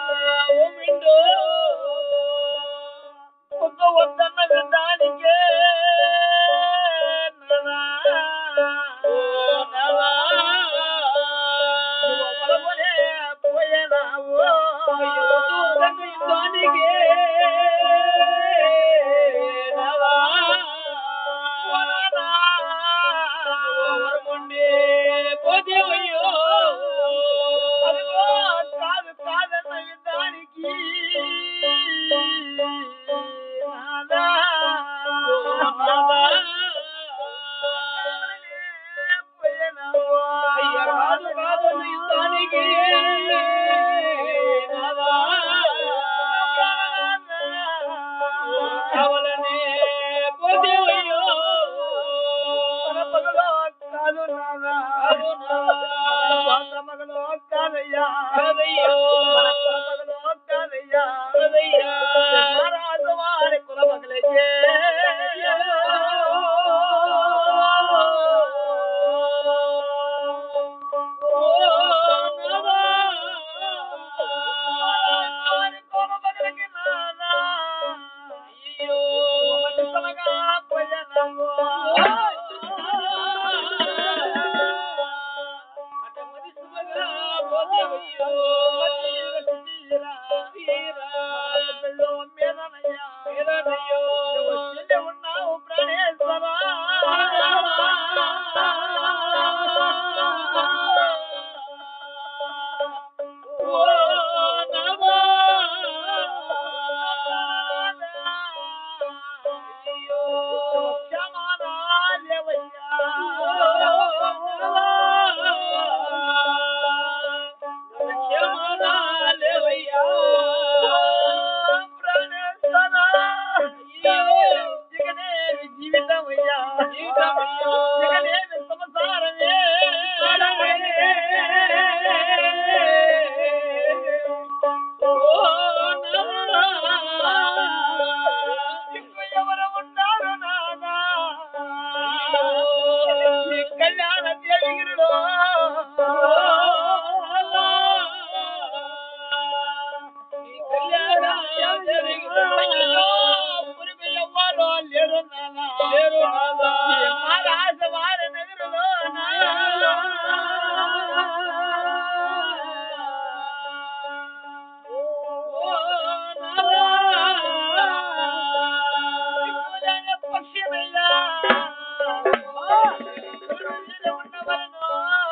వద్దన్న విధానికే కాదు నాదా మగలో కాదయ్యా కాదయ్యో. మన కుల మగలో కాదయ్యా కాదయ్యా. మహారాజు వారి కుల మగలయ్యే వారి కుల మగలకి నాదా మనిషిగా పోయనవ్వు. జీవితమయ్యా సంసారమే ఎవరు ఉన్నారు నాదా కళ్యాణ దేవిగిరిలో ఎవరు లేరు నాదా లేరు నాదా. మహారాజ వారి నగరులో పక్షిమయ్యా ఉన్నవరను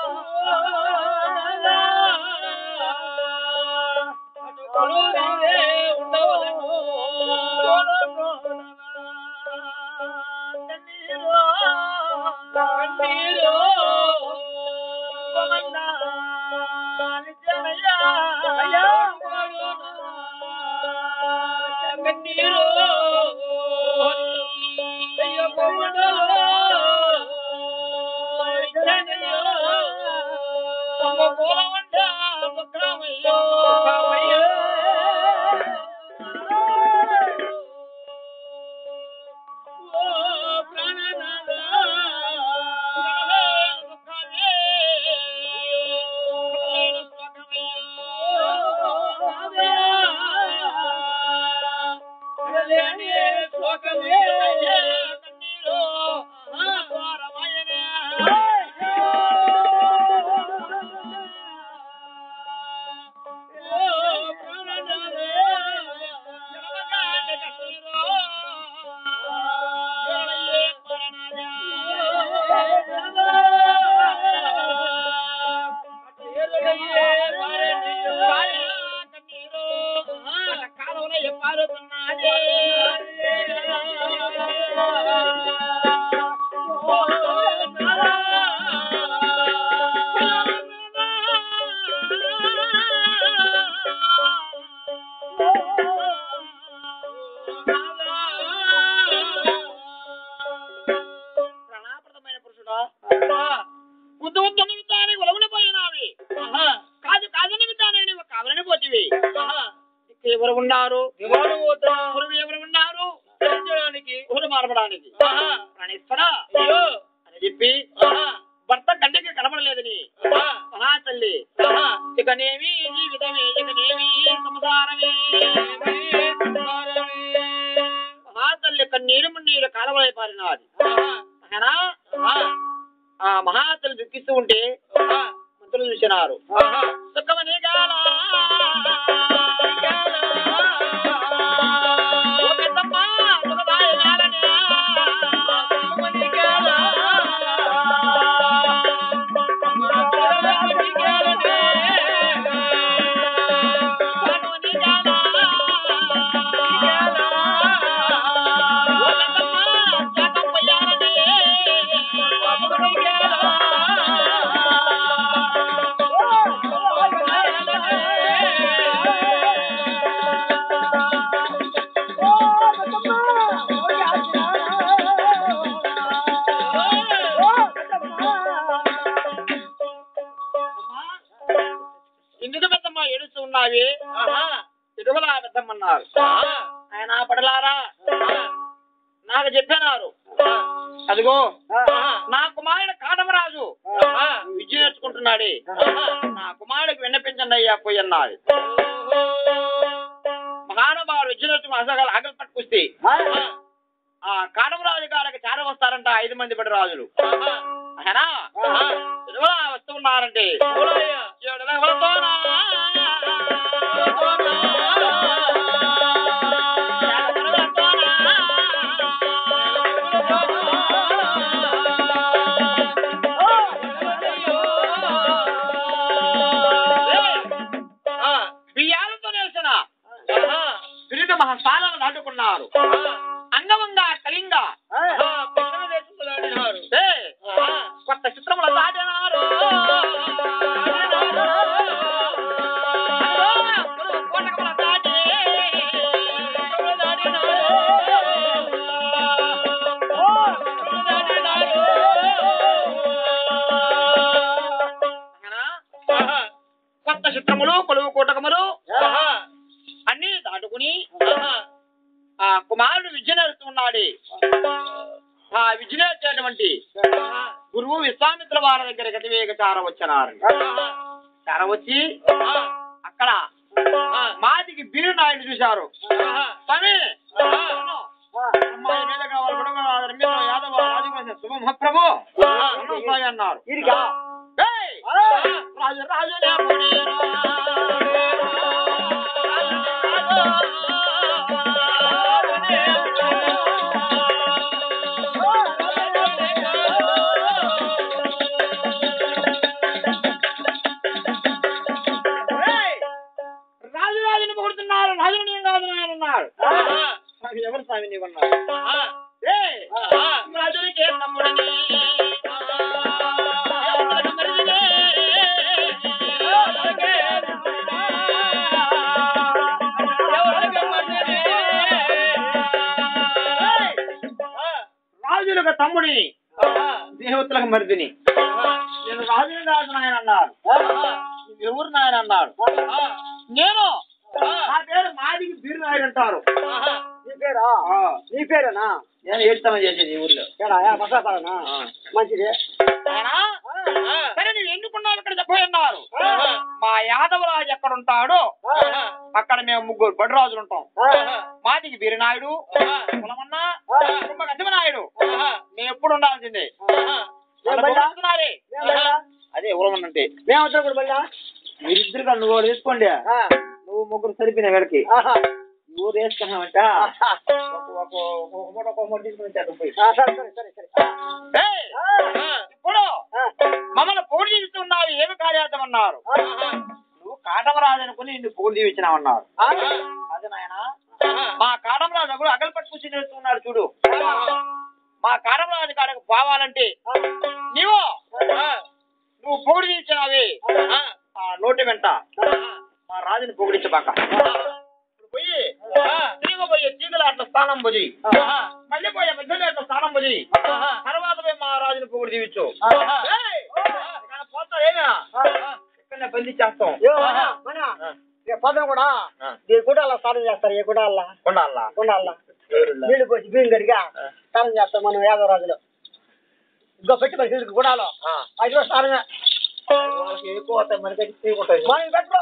ప్రణాప్రదమైన పురుషుడా ముద్దు ముద్దు నిమిత్తాన్ని ఉలవుని పోయినావి కాదు కాదు నిమిత్తాన్ని నీవు కావాలని పోతివి ఇక్కడ ఎవరు ఉన్నారు ఎవరు పోతాం ఎవరు ఎవరు ఉన్నారు తెలుసుకోవడానికి ఎవరు మారపడానికి ఆహా. ప్రాణేశ్వరా అయ్యో అని చెప్పి ఆహా. భర్త కంటికి కనబడలేదని ఆహా. మహా తల్లి ఆహా. ఇకనేమి జీవితమే ఇకనేమి సంసారమే మహా తల్లి కన్నీరు మున్నీరు కాలవలై పారినది అయినా ఆ మహాతల్లి దుఃఖిస్తూ ఉంటే మంత్రులు చూసినారు సుఖమని గాల ఓ పెద్దమ్మ, సుఖదాయ గాలనే. సుఖమని గాల. సుఖమని గాలనే. సుఖమని గాల. ఓ పెద్దమ్మ, శాఖం పొయ్యాలనే. సుఖమని గాల. ఉన్నావి తిరుగులా పెద్దమ్మన్నారు ఆయన పడలారా నాకు చెప్పినారు అదిగో నా కుమారుడు కాటమరాజు విద్య నేర్చుకుంటున్నాడే నా కుమారుడికి విన్నపించండి అయ్యా పోయి అన్నది మహానుభావుడు విద్య నేర్చుకుని అసలు ఆకలి పట్టుకొస్తే ఆ కాటమరాజు గారికి చార వస్తారంట ఐదు మంది బడి రాజులు అయినా తిరుగులా వస్తున్నారంటే ఏడు వెలవలతోనా, ఏడు వెలవలతోనా, బియ్యాలతో నిలిచిన వివిధ మహస్థానాలు నాటుకున్నారు అంగమంగా కళింగ ఏ, కొత్త చిత్రముల దాటినారు కోటకముల దాటి అంగనా? కొత్త చిత్రములు కొలువు కోటకములు అన్ని దాటుకుని ఆ కుమారుడు విద్య నేర్చుకున్నాడు ఆ విద్య నేర్చేటువంటి గురువు విశ్వామిత్ర వారి దగ్గర గతివేగ చార వచ్చినారు చార వచ్చి అక్కడ మాదికి బీరు నాయుడు చూశారు స్వామి అమ్మాయి మీద కావాలి గొడవ కావాలి, మీద యాదవ రాజుగారి శుభ మహాప్రభు అన్నం స్వామి అన్నారు ఏయ్! రాజు రాజు రాజు రాజుని పొగుడుతున్నారు రాజుని ఏం కాదు ఆయన అన్నాడు స్వామి ఎవరు స్వామి నీవు అన్నారు ఏయ్! రాజునికి తమ్ముడని దేవునికి మరిదినే. ఏయ్! రాజులకు తమ్ముడిని దేవతలకు మరిదిని నేను రాజుని కాదు నాయన అన్నాడు నువ్వు ఎవరు నాయన అన్నాడు నేను నా పేరు మాదికి బీరు నాయుడు అంటారు నీ పేరా ఆ, నీ పేరేనా నేను ఏడుతనం చేసేది ఈ ఊర్లో ఏడా మసాసాలనా ఆ. మంచిది నాయనా, సరే నువ్వు ఎందుకున్నావు ఇక్కడ చెప్పన్నారు మా యాదవరాజు ఎక్కడ ఉంటాడో అక్కడ మేము ముగ్గురు బడిరాజులు ఉంటాం మాదికి బీరనాయుడు కులమన్న కుటుంబ కసిమనాయుడు మేము ఎప్పుడు ఉండాల్సిందే నన్ను పొగుడుతున్నారే. అదే ఉలమన్నంటే మేమంతా కూడా బళ్ళా మీరిద్దరు కన్ను కూడా తీసుకోండి నువ్వు ముగ్గురు సరిపోయిన వేళకి ఊరు వేసుకున్నామంట ఒక ఒక మూట ఒక మూట తీసుకుని వచ్చాడు పోయి సరే సరే సరే సరే ఏయ్! ఇప్పుడు మమ్మల్ని పోటీ చేస్తున్నావు ఏమి కార్యార్థం అన్నారు నువ్వు కాటమరాజు అనుకుని నిన్ను పోటీ జీవించినావన్నారు అదే నాయన మా కాటమరాజు కూడా అగలు పట్టుకుని చేస్తున్నాడు చూడు మా కాటమరాజు కాడకు పోవాలంటే నీవు నువ్వు పొగిడి తీసినావి ఆ నోటి వెంట మా రాజుని పొగిడించబాక ఇప్పుడు పోయి తిరిగి పోయి తీగలాట్ల స్థానం పోయి మళ్ళీ పోయే మధ్యలో అట్లా స్థానం పోయి తర్వాత పోయి మా రాజుని పొగిడి తీవిచ్చు ఏయ్! ఇక్కడ పోతావు ఏమి ఇక్కడనే బంధించేస్తాం పొద్దున కూడా ఆ. ఈ గుడాల స్నానం చేస్తారు ఈ గుడాల ఉండాలా గుడాల నీళ్లు పోసి బియ్యం గడిగా స్నానం చేస్తాం మనం యాదవరాజులు ఇంకో పెట్టి మరి గుడాలో ఆ. అది కూడా స్నానమే వాళ్ళకి ఎక్కువ వస్తాయి, మన దగ్గర తీసుకుంటాయి మనం పెట్టుకో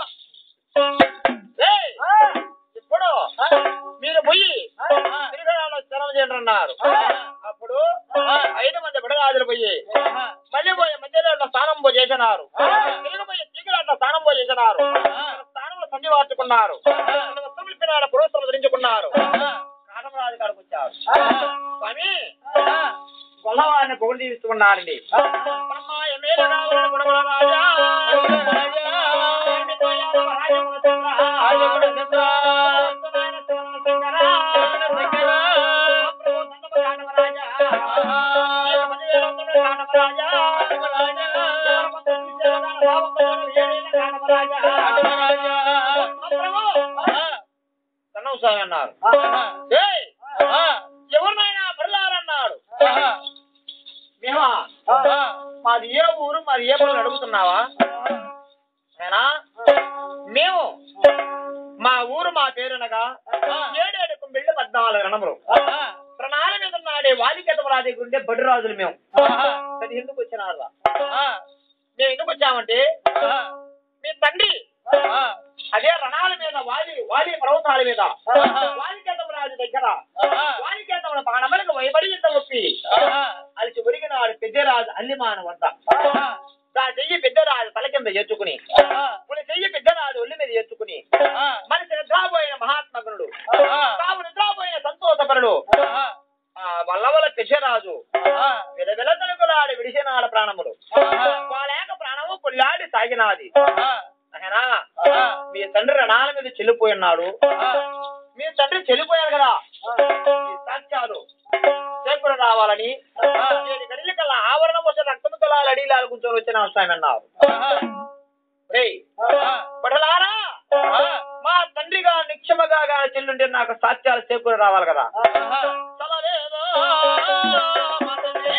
ఏయ్! ఇప్పుడు మీరు పోయి తిరుగడాలో స్థలం చేయండి అన్నారు అప్పుడు ఐదు మంది బిడగాజులు పోయి మళ్ళీ పోయి మధ్యలో స్థానం పో చేసినారు తిరిగి పోయి తీగలాట్ల స్థానం పో చేసినారు స్థానంలో సంధి వార్చుకున్నారు వస్తువులు పిల్లల పురోత్సవం ధరించుకున్నారు కాటమరాజు కాడకు వచ్చారు స్వామి గొల్లవారిని పొగులు తీస్తున్నారండి బ్రహ్మాయ మేలు రావణ గుణముల రాజా ఏమితో యాదవ రాజముల చంద్ర, రాజముల చంద్ర, వస్తున్నాయన శివన శంకర, శంకర, మహాప్రభు సంగమ కాటమరాజా, ఏడు పదివేల వందల కాటమరాజా, ఎవరి మందు చూసేవాడా రావమ్మగారు ఏడేళ్ల కాటమరాజా, మహాప్రభు, సన్నం స్వామి అన్నారు ఏయ్ ఎవరినైనా బరలాలన్నాడు మేమా మాది ఏ ఊరు మాది ఏ ఊరు అడుగుతున్నావా నేనా మేము మా ఊరు మా పేరునగా ఏడేడు కుంబిళ్ళు పద్నాలుగు రణములు ప్రణాళ మీద నాడే వాలికెతమరాది గుండె బడి రాజులు మేము అది ఎందుకు వచ్చినారా మేము ఎందుకు వచ్చామంటే మీ తండ్రి అదే రణాల మీద వాలి వాలి పర్వతాల మీద వాలికేతమరాజు దగ్గర వాలికేతముల బాణమలకు వైబడి ఇంత ఒప్పి అలిసి ఒరిగినాడు పెద్దరాజు అల్లిమాన వద్ద దా చెయ్యి పెద్దరాజు తల కింద ఎత్తుకుని కొన్ని చెయ్యి పెద్దరాజు ఒళ్ళి మీద ఎత్తుకుని మనిషి నిద్రాపోయిన మహాత్మగునుడు తాము నిద్రాపోయిన సంతోషపరుడు ఆ వల్లవల పెద్దరాజు విలవిల తలుకులాడి విడిసినాడ ప్రాణముడు వాళ్ళేక ప్రాణము కొల్లాడి సాగినాది అయినా మీ తండ్రి రణాల మీద చెల్లిపోయి ఉన్నాడు మీ తండ్రి చెల్లిపోయారు కదా ఈ సాక్ష్యాలు చేకూర రావాలని ఏడు గడిల కల్లా ఆవరణం వచ్చే రక్తము కలాలు అడిలాలు కూర్చొని వచ్చిన అవసరం అన్నారు రేయ్ బడలారా మా తండ్రిగా నిక్షమగా గాని చెల్లుంటే నాకు సాక్ష్యాలు చేకూర రావాలి కదా చలవేదో మా తండ్రి.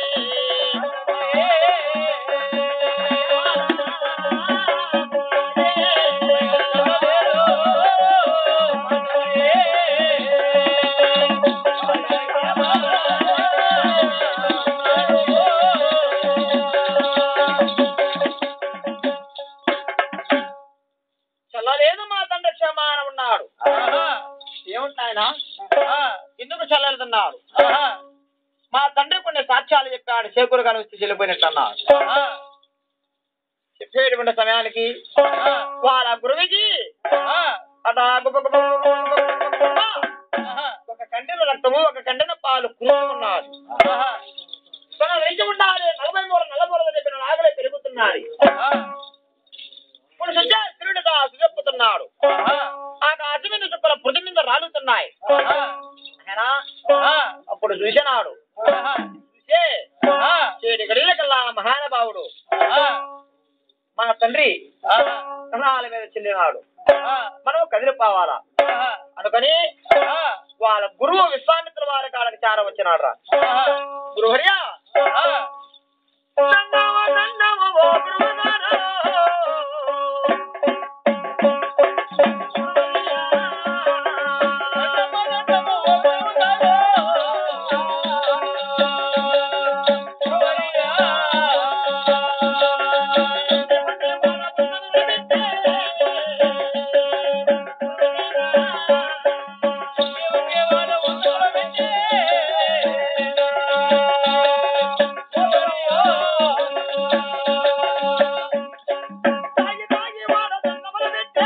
చల్లలేదు మా తండ్రి క్షమానం ఉన్నాడు ఏముంటాయన ఎందుకు చల్లలేదన్నాడు మా తండ్రి కొన్ని సాక్ష్యాలు చెప్పాడు చేకూరు కానీ వచ్చి చెల్లిపోయినట్టు అన్నాడు చెప్పేటువంటి సమయానికి వాళ్ళ గురువుకి అట గుబ గుబ గుబ గుబ గుబ గుబ ఒక కండెన రక్తము ఒక కండెన పాలు కూర్చున్నాడు తన వెంచి ఉండాలి నలభై మూడు నలభై చెప్పిన నాగలే పెరుగుతున్నాయి ఇప్పుడు సుజా స్త్రీడుగా సుజెప్పుతున్నాడు ఆ అసిమిన చుక్కల పృథి మీద రాలుతున్నాయి అయినా అప్పుడు చూసినాడు చూసే చేడి గడిల కల్లా మహానుభావుడు మన తండ్రి కణాల మీద చెల్లినాడు మనం కదిలిపోవాలా అనుకని వాళ్ళ గురువు విశ్వామిత్ర వారి కాళ్ళకి చార వచ్చినాడు రా గురుహర్యా దండవ దండవ ఓ గురువుగారా. తాగి తాగి వాడ దండముల బిడ్డ.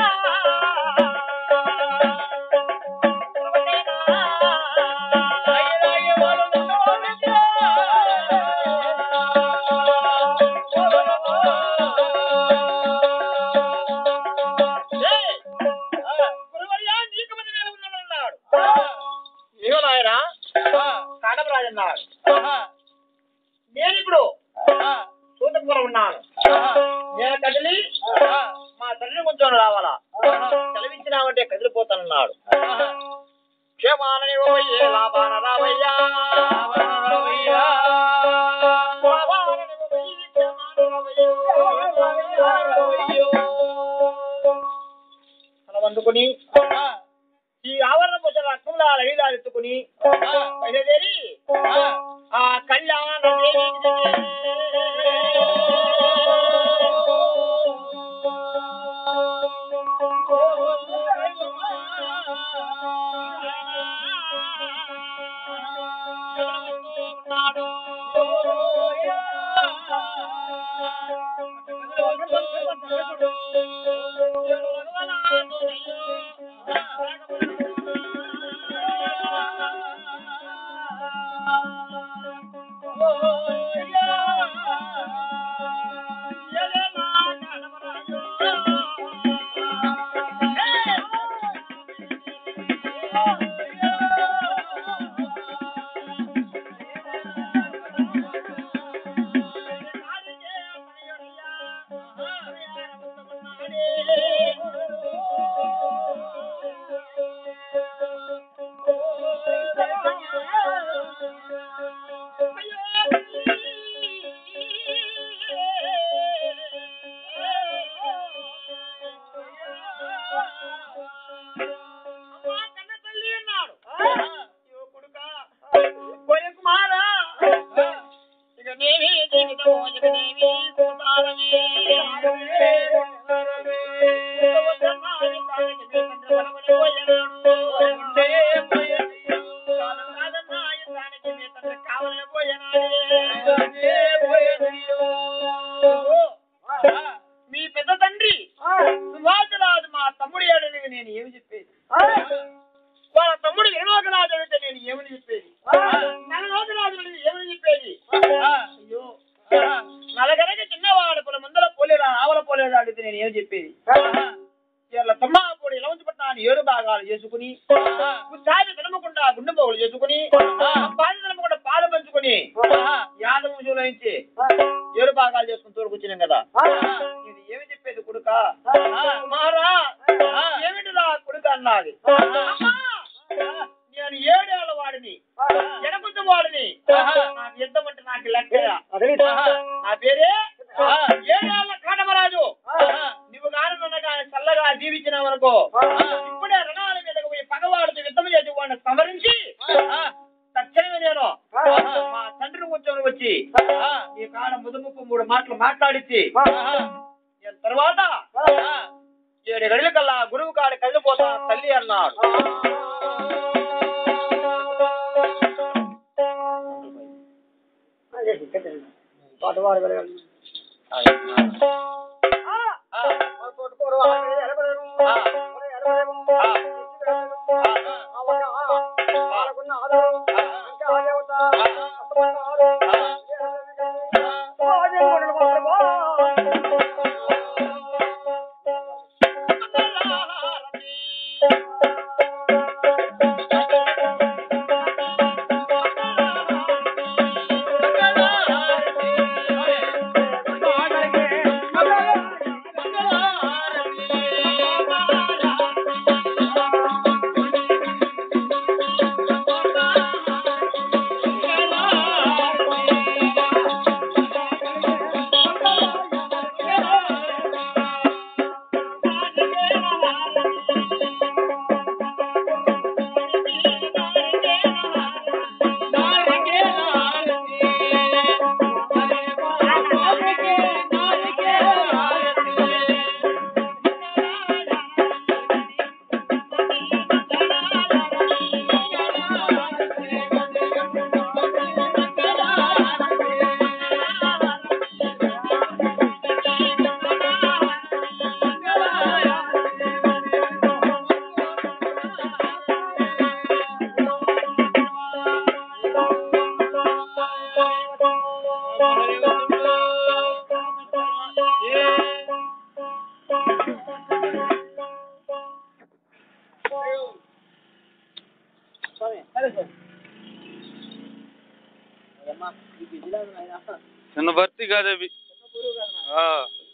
ఏయ్! గురువర్యా, నీకు మంది వేలు ఉన్నాడన్నాడు. ఏమో నాయనా కాటమరాజు అన్నాడు నేను ఇప్పుడు సూతపుర ఉన్నాను నేను కదిలి మా తండ్రిని కొంచెం రావాలా సెలవిచ్చినామంటే కదిలిపోతానన్నాడు క్షేమాలని ఓయ్యే లాభాన రావయ్యా లాభాలని ఓయ్యే క్షేమాన రావయ్యో. మనం అందుకుని ఈ ఆవరణ పుస్తక రక్తంలో అడిగిలా ఎత్తుకుని బయలుదేరి ఆ కళ్యాణ జగదేవి జీవితమో జగదేవి సంసారమే ఉత్తమోత్తమాయ తానికి మీ తండ్రి వనముని పోయినాడు. కాలం కాదన్నాయ తానికి మీ తండ్రి కావలిని పోయినాడే. మీ పెద్ద తండ్రి సుభాషరాజు మా తమ్ముడు ఏడని నేను ఏమి చెప్పేది వాళ్ళ తమ్ముడు వినోదరాజు అంటే నేను ఏమని చెప్పేది నలలోకరాజు అంటే ఏమని చెప్పేది అయ్యో నలగనక చిన్నవాడు పొల ముందర పోలేదా ఆవల పోలేదా అడిగితే నేను ఏమి చెప్పేది ఇలా తమ్మాపూడి ఇలా ఉంచి పట్టాను ఏడు భాగాలు చేసుకుని సాగి తినమకుండా గుండె పోగులు చేసుకుని పాలు తినమకుండా పాలు పంచుకుని యాదవ నుంచి ఏడు భాగాలు చేసుకుని తోడుకొచ్చినాం కదా ఇది ఏమి చెప్పేది కొడుక కుమారా ఏమిటిరా కొడుక అన్నది అమ్మా, నేను ఏడేళ్ల వాడిని ఎనకొంత వాడిని నాకు యుద్ధం అంటే నాకు లెక్క నా పేరే ఏడేళ్ల కాటమరాజు నువ్వు గాని నన్ను గాని చల్లగా దీవించినావు అనుకో ఇప్పుడే రణాల మీదకి పోయి పగవాడితో యుద్ధం చేసి వాడిని సంవరించి తక్షణమే నేను మా తండ్రిని కూర్చొని వచ్చి ఈ కాడ ముదుముప్పు మూడు మాటలు మాట్లాడించి నేను తర్వాత ఏడు గడిల కల్లా గురువు కాడ కళ్ళిపోతా తల్లి అన్నాడు నిన్న భర్తీ కాదు అవి ఆ.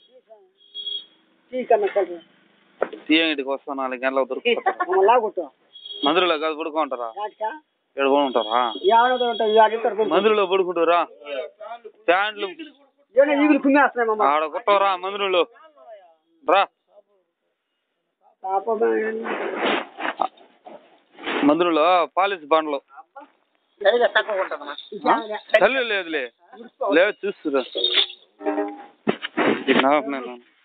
సీఎం ఇటుకి వస్తా నాలుగు గంటలకు దొరుకుతారు మందిరంలో కాదు పడుకుంటారా ఇక్కడ ఉంటారా మందిరంలో పడుకుంటారా ప్యాంట్లు ఈగులు కుమ్మేస్తున్నాయి మమ్మ ఆడ కుట్టవరా మందిరంలో రా మందిరంలో పాలిస్ బండ్లు తక్కువ ఉంటుందమ్మా తల్లి లేదులే లేదు చూస్తురా